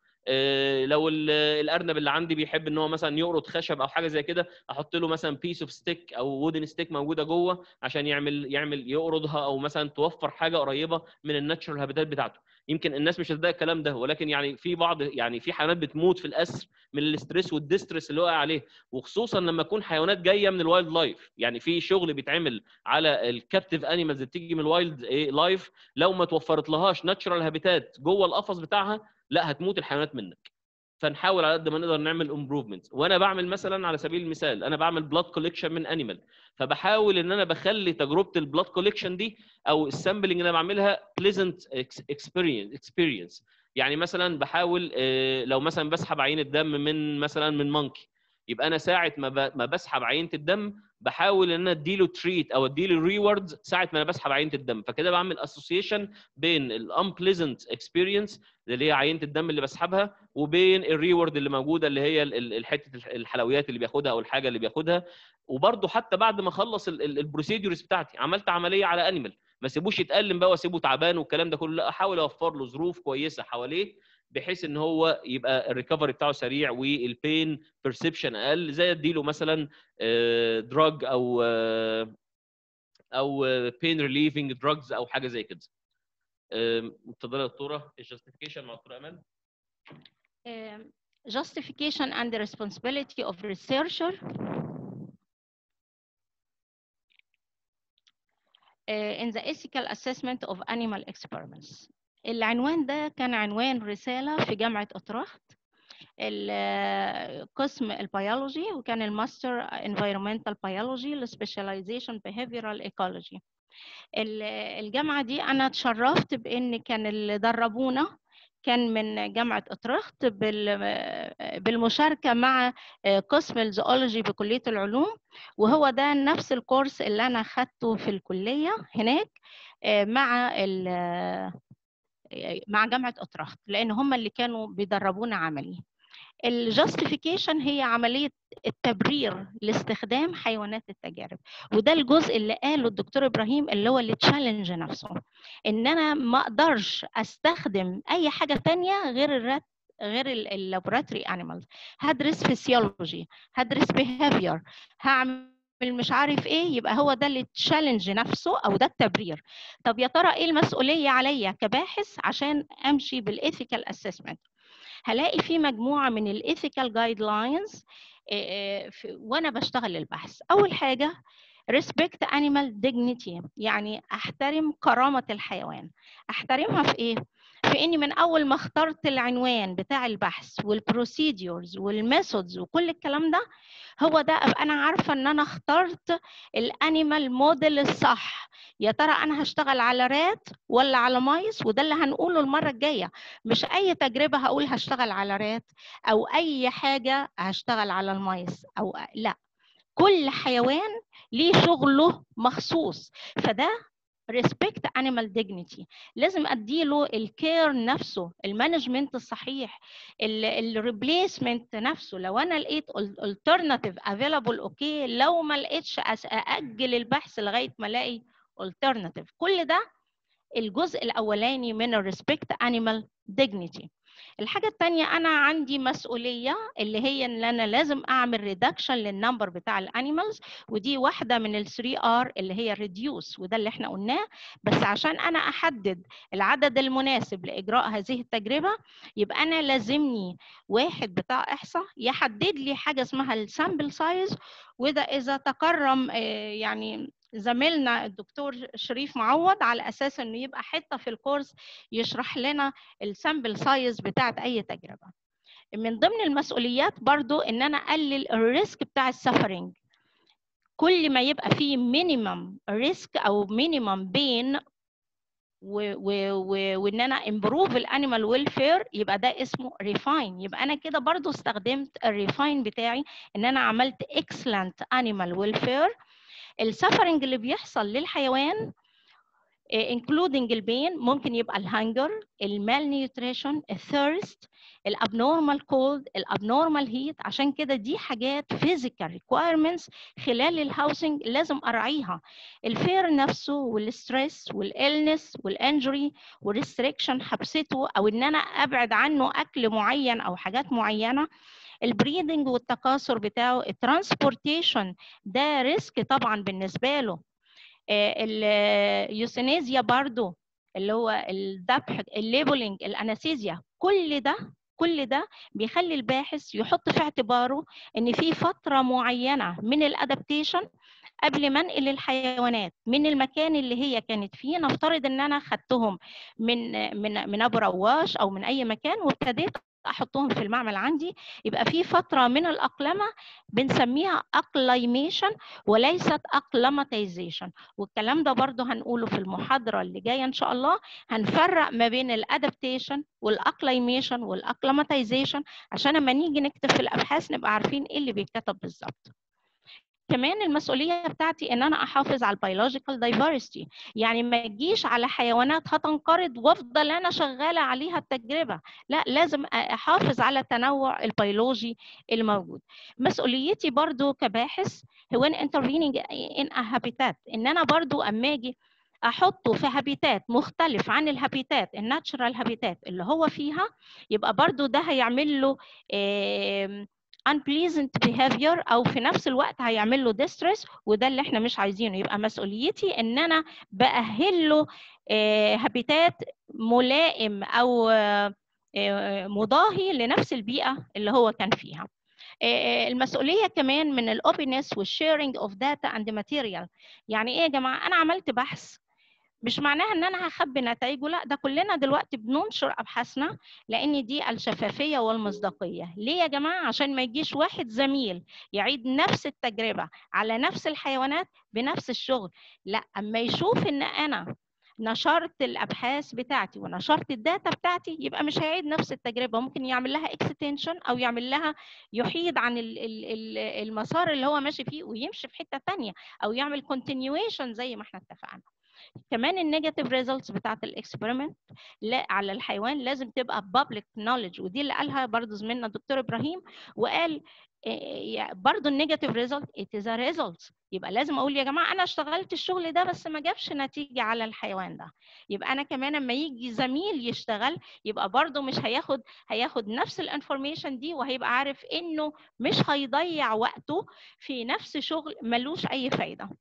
لو الارنب اللي عندي بيحب ان هو مثلا يقرط خشب او حاجه زي كده احط له مثلا بيس اوف ستيك او وودن ستيك موجوده جوه عشان يعمل يعمل يقرضها او مثلا توفر حاجه قريبه من الناتشرال هابيتات بتاعته يمكن الناس مش هتصدق الكلام ده ولكن يعني في بعض يعني في حيوانات بتموت في الاسر من الاستريس والديستريس اللي وقع عليه وخصوصا لما تكون حيوانات جايه من الوايلد لايف يعني في شغل بيتعمل على الكابتيف انيمالز اللي بتيجي من الوايلد لايف لو ما توفرت لهاش ناتشرال هابيتات جوه القفص بتاعها لا هتموت الحيوانات منك فنحاول على قد ما نقدر نعمل امبروفمنت وانا بعمل مثلا على سبيل المثال انا بعمل بلاد كوليكشن من انيمال فبحاول ان انا بخلي تجربه البلاد كوليكشن دي او السامبلنج اللي انا بعملها بليزنت اكسبيرينس اكسبيرينس يعني مثلا بحاول لو مثلا بسحب عينه دم من مثلا من مونكي يبقى انا ساعه ما ب- ما بسحب عينه الدم بحاول ان انا اديله تريت او اديله ريوردز ساعه ما انا بسحب عينه الدم فكده بعمل اسوسيشن بين الانبليزنت اكسبيرينس اللي هي عينه الدم اللي بسحبها وبين الريورد اللي موجوده اللي هي ال- ال- حته الح- الحلويات اللي بياخدها او الحاجه اللي بياخدها وبرده حتى بعد ما اخلص البروسيدورز بتاعتي عملت عمليه على انيمال ما سيبوش يتألم بقى واسيبه تعبان والكلام ده كله لا احاول اوفر له ظروف كويسه حواليه بحيث ان هو يبقى الريكفري بتاعه سريع والبين بيرسبشن اقل زي اديله مثلا دراج او آه، او بين ريليفنج دراجز او حاجه زي كده آم، اتفضلي يا دكتوره الجاستيفيكيشن مع دكتور امال Um, justification and the responsibility of researcher uh, in the ethical assessment of animal experiments. العنوان ده كان عنوان رسالة في جامعة أطرخت ال- قسم البيولوجي وكان الماستر environmental biology السبيشاليزيشن behavioral ecology ال- الجامعة دي أنا اتشرفت بإن كان اللي دربونا كان من جامعة أطرخت بال- بالمشاركة مع قسم الزؤولوجي بكلية العلوم وهو ده نفس الكورس اللي أنا خدته في الكلية هناك مع ال- مع جامعة أطرخت لأن هم اللي كانوا بيدربونا عملي الجاستيفيكيشن هي عملية التبرير لاستخدام حيوانات التجارب وده الجزء اللي قاله الدكتور إبراهيم اللي هو اللي تشالنج نفسه إن أنا ما أقدرش أستخدم أي حاجة تانية غير الرات غير اللابوراتوري انيمالز هدرس فيسيولوجي هدرس بيهافير هعمل مش عارف ايه يبقى هو ده اللي تشالنج نفسه او ده التبرير طب يا ترى ايه المسؤوليه عليا كباحث عشان امشي بالايثيكال اسسمنت هلاقي في مجموعه من الايثيكال جايد لاينز وانا بشتغل البحث اول حاجه respect animal dignity يعني احترم كرامه الحيوان احترمها في ايه في اني من اول ما اخترت العنوان بتاع البحث والبروسيدورز والميثودز وكل الكلام ده هو ده ابقى انا عارفه ان انا اخترت الانيمال موديل الصح يا ترى انا هشتغل على رات ولا على مايس وده اللي هنقوله المره الجايه مش اي تجربه هقول هشتغل على رات او اي حاجه هشتغل على المايس او لا كل حيوان ليه شغله مخصوص فده respect animal dignity لازم اديله الكير نفسه المانجمنت الصحيح الريبليسمنت نفسه لو انا لقيت alternative available اوكي لو ما لقيتش ااجل البحث لغايه ما الاقي alternative كل ده الجزء الاولاني من الريسبكت انيمال dignity الحاجة التانية أنا عندي مسؤولية اللي هي إن أنا لازم أعمل ريدكشن للنمبر بتاع الأنيمالز ودي واحدة من ال 3 R اللي هي ريديوس وده اللي إحنا قلناه بس عشان أنا أحدد العدد المناسب لإجراء هذه التجربة يبقى أنا لازمني واحد بتاع إحصاء يحدد لي حاجة اسمها السامبل سايز وده إذا تكرم يعني زميلنا الدكتور شريف معوض على اساس انه يبقى حته في الكورس يشرح لنا السامبل سايز بتاعت اي تجربه من ضمن المسؤوليات برضو ان انا اقلل الريسك بتاع السفرنج كل ما يبقى فيه مينيمم ريسك او مينيمم بين وان انا امبروف الانيمال ويلفير يبقى ده اسمه ريفاين يبقى انا كده برضو استخدمت الريفاين بتاعي ان انا عملت اكسلنت انيمال ويلفير السفرنج اللي بيحصل للحيوان including البين ممكن يبقى الهانجر المال نيوتريشن الثيرست الابنورمال كولد الابنورمال هيت عشان كده دي حاجات فيزيكال ريكويرمنتس خلال الهاوسنج لازم اراعيها الفير نفسه والستريس والالنس والانجري والريستريكشن حبسته او ان انا ابعد عنه اكل معين او حاجات معينه البريدنج والتكاثر بتاعه الترانسبورتيشن ده ريسك طبعا بالنسبه له اليوسينيزيا برضو اللي هو الذبح الليبلنج الانستيزيا كل ده كل ده بيخلي الباحث يحط في اعتباره ان في فتره معينه من الادابتيشن قبل ما انقل الحيوانات من المكان اللي هي كانت فيه نفترض ان انا خدتهم من من من ابو رواش او من اي مكان وابتديت احطهم في المعمل عندي يبقى في فتره من الاقلمه بنسميها اقليميشن وليست اقلماتيزيشن والكلام ده برضو هنقوله في المحاضره اللي جايه ان شاء الله هنفرق ما بين الادابتيشن والاقليميشن والاقلماتيزيشن عشان لما نيجي نكتب في الابحاث نبقى عارفين ايه اللي بيتكتب بالظبط كمان المسؤوليه بتاعتي ان انا احافظ على البيولوجيكال دايفرستي يعني ما تجيش على حيوانات هتنقرض وافضل انا شغاله عليها التجربه لا لازم احافظ على التنوع البيولوجي الموجود مسؤوليتي برضو كباحث هو ان intervening in a habitat ان انا برضو اما اجي احطه في هابيتات مختلف عن الهابيتات الناتشرال هابيتات اللي هو فيها يبقى برضو ده هيعمل له unpleasant behavior او في نفس الوقت هيعمل له distress وده اللي احنا مش عايزينه يبقى مسؤوليتي ان انا باهل له هابيتات ملائم او مضاهي لنفس البيئه اللي هو كان فيها المسؤوليه كمان من الاوبنس والشيرنج اوف داتا اند ماتيريال يعني ايه يا جماعه انا عملت بحث مش معناها ان انا هخبي نتائجه لا ده كلنا دلوقتي بننشر ابحاثنا لان دي الشفافيه والمصداقيه ليه يا جماعه عشان ما يجيش واحد زميل يعيد نفس التجربه على نفس الحيوانات بنفس الشغل لا اما يشوف ان انا نشرت الابحاث بتاعتي ونشرت الداتا بتاعتي يبقى مش هيعيد نفس التجربه ممكن يعمل لها اكستنشن او يعمل لها يحيد عن المسار اللي هو ماشي فيه ويمشي في حته ثانيه او يعمل كونتينيويشن زي ما احنا اتفقنا كمان النيجاتيف ريزلتس بتاعت الاكسبيرمنت لا على الحيوان لازم تبقى بابليك نوليدج ودي اللي قالها برضه زميلنا الدكتور ابراهيم وقال برضه النيجاتيف ريزلت ات از ريزلت يبقى لازم اقول يا جماعه انا اشتغلت الشغل ده بس ما جابش نتيجه على الحيوان ده يبقى انا كمان لما يجي زميل يشتغل يبقى برضه مش هياخد هياخد نفس الانفورميشن دي وهيبقى عارف انه مش هيضيع وقته في نفس شغل ملوش اي فايده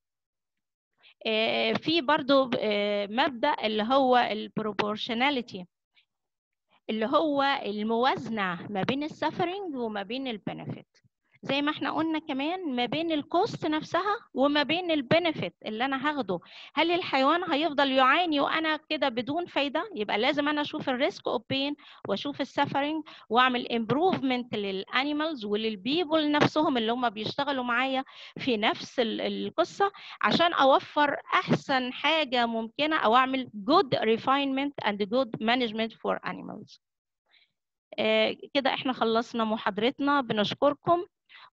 في برضو مبدا اللي هو البروبورشناليتي اللي هو الموازنه ما بين السفرنج وما بين البنفيت زي ما احنا قلنا كمان ما بين الكوست نفسها وما بين البنفيت اللي انا هاخده هل الحيوان هيفضل يعاني وانا كده بدون فايده يبقى لازم انا اشوف الريسك اوف بين واشوف السفرنج واعمل امبروفمنت للانيمالز وللبيبل نفسهم اللي هم بيشتغلوا معايا في نفس القصه عشان اوفر احسن حاجه ممكنه او اعمل good refinement and good management for animals كده احنا خلصنا محاضرتنا بنشكركم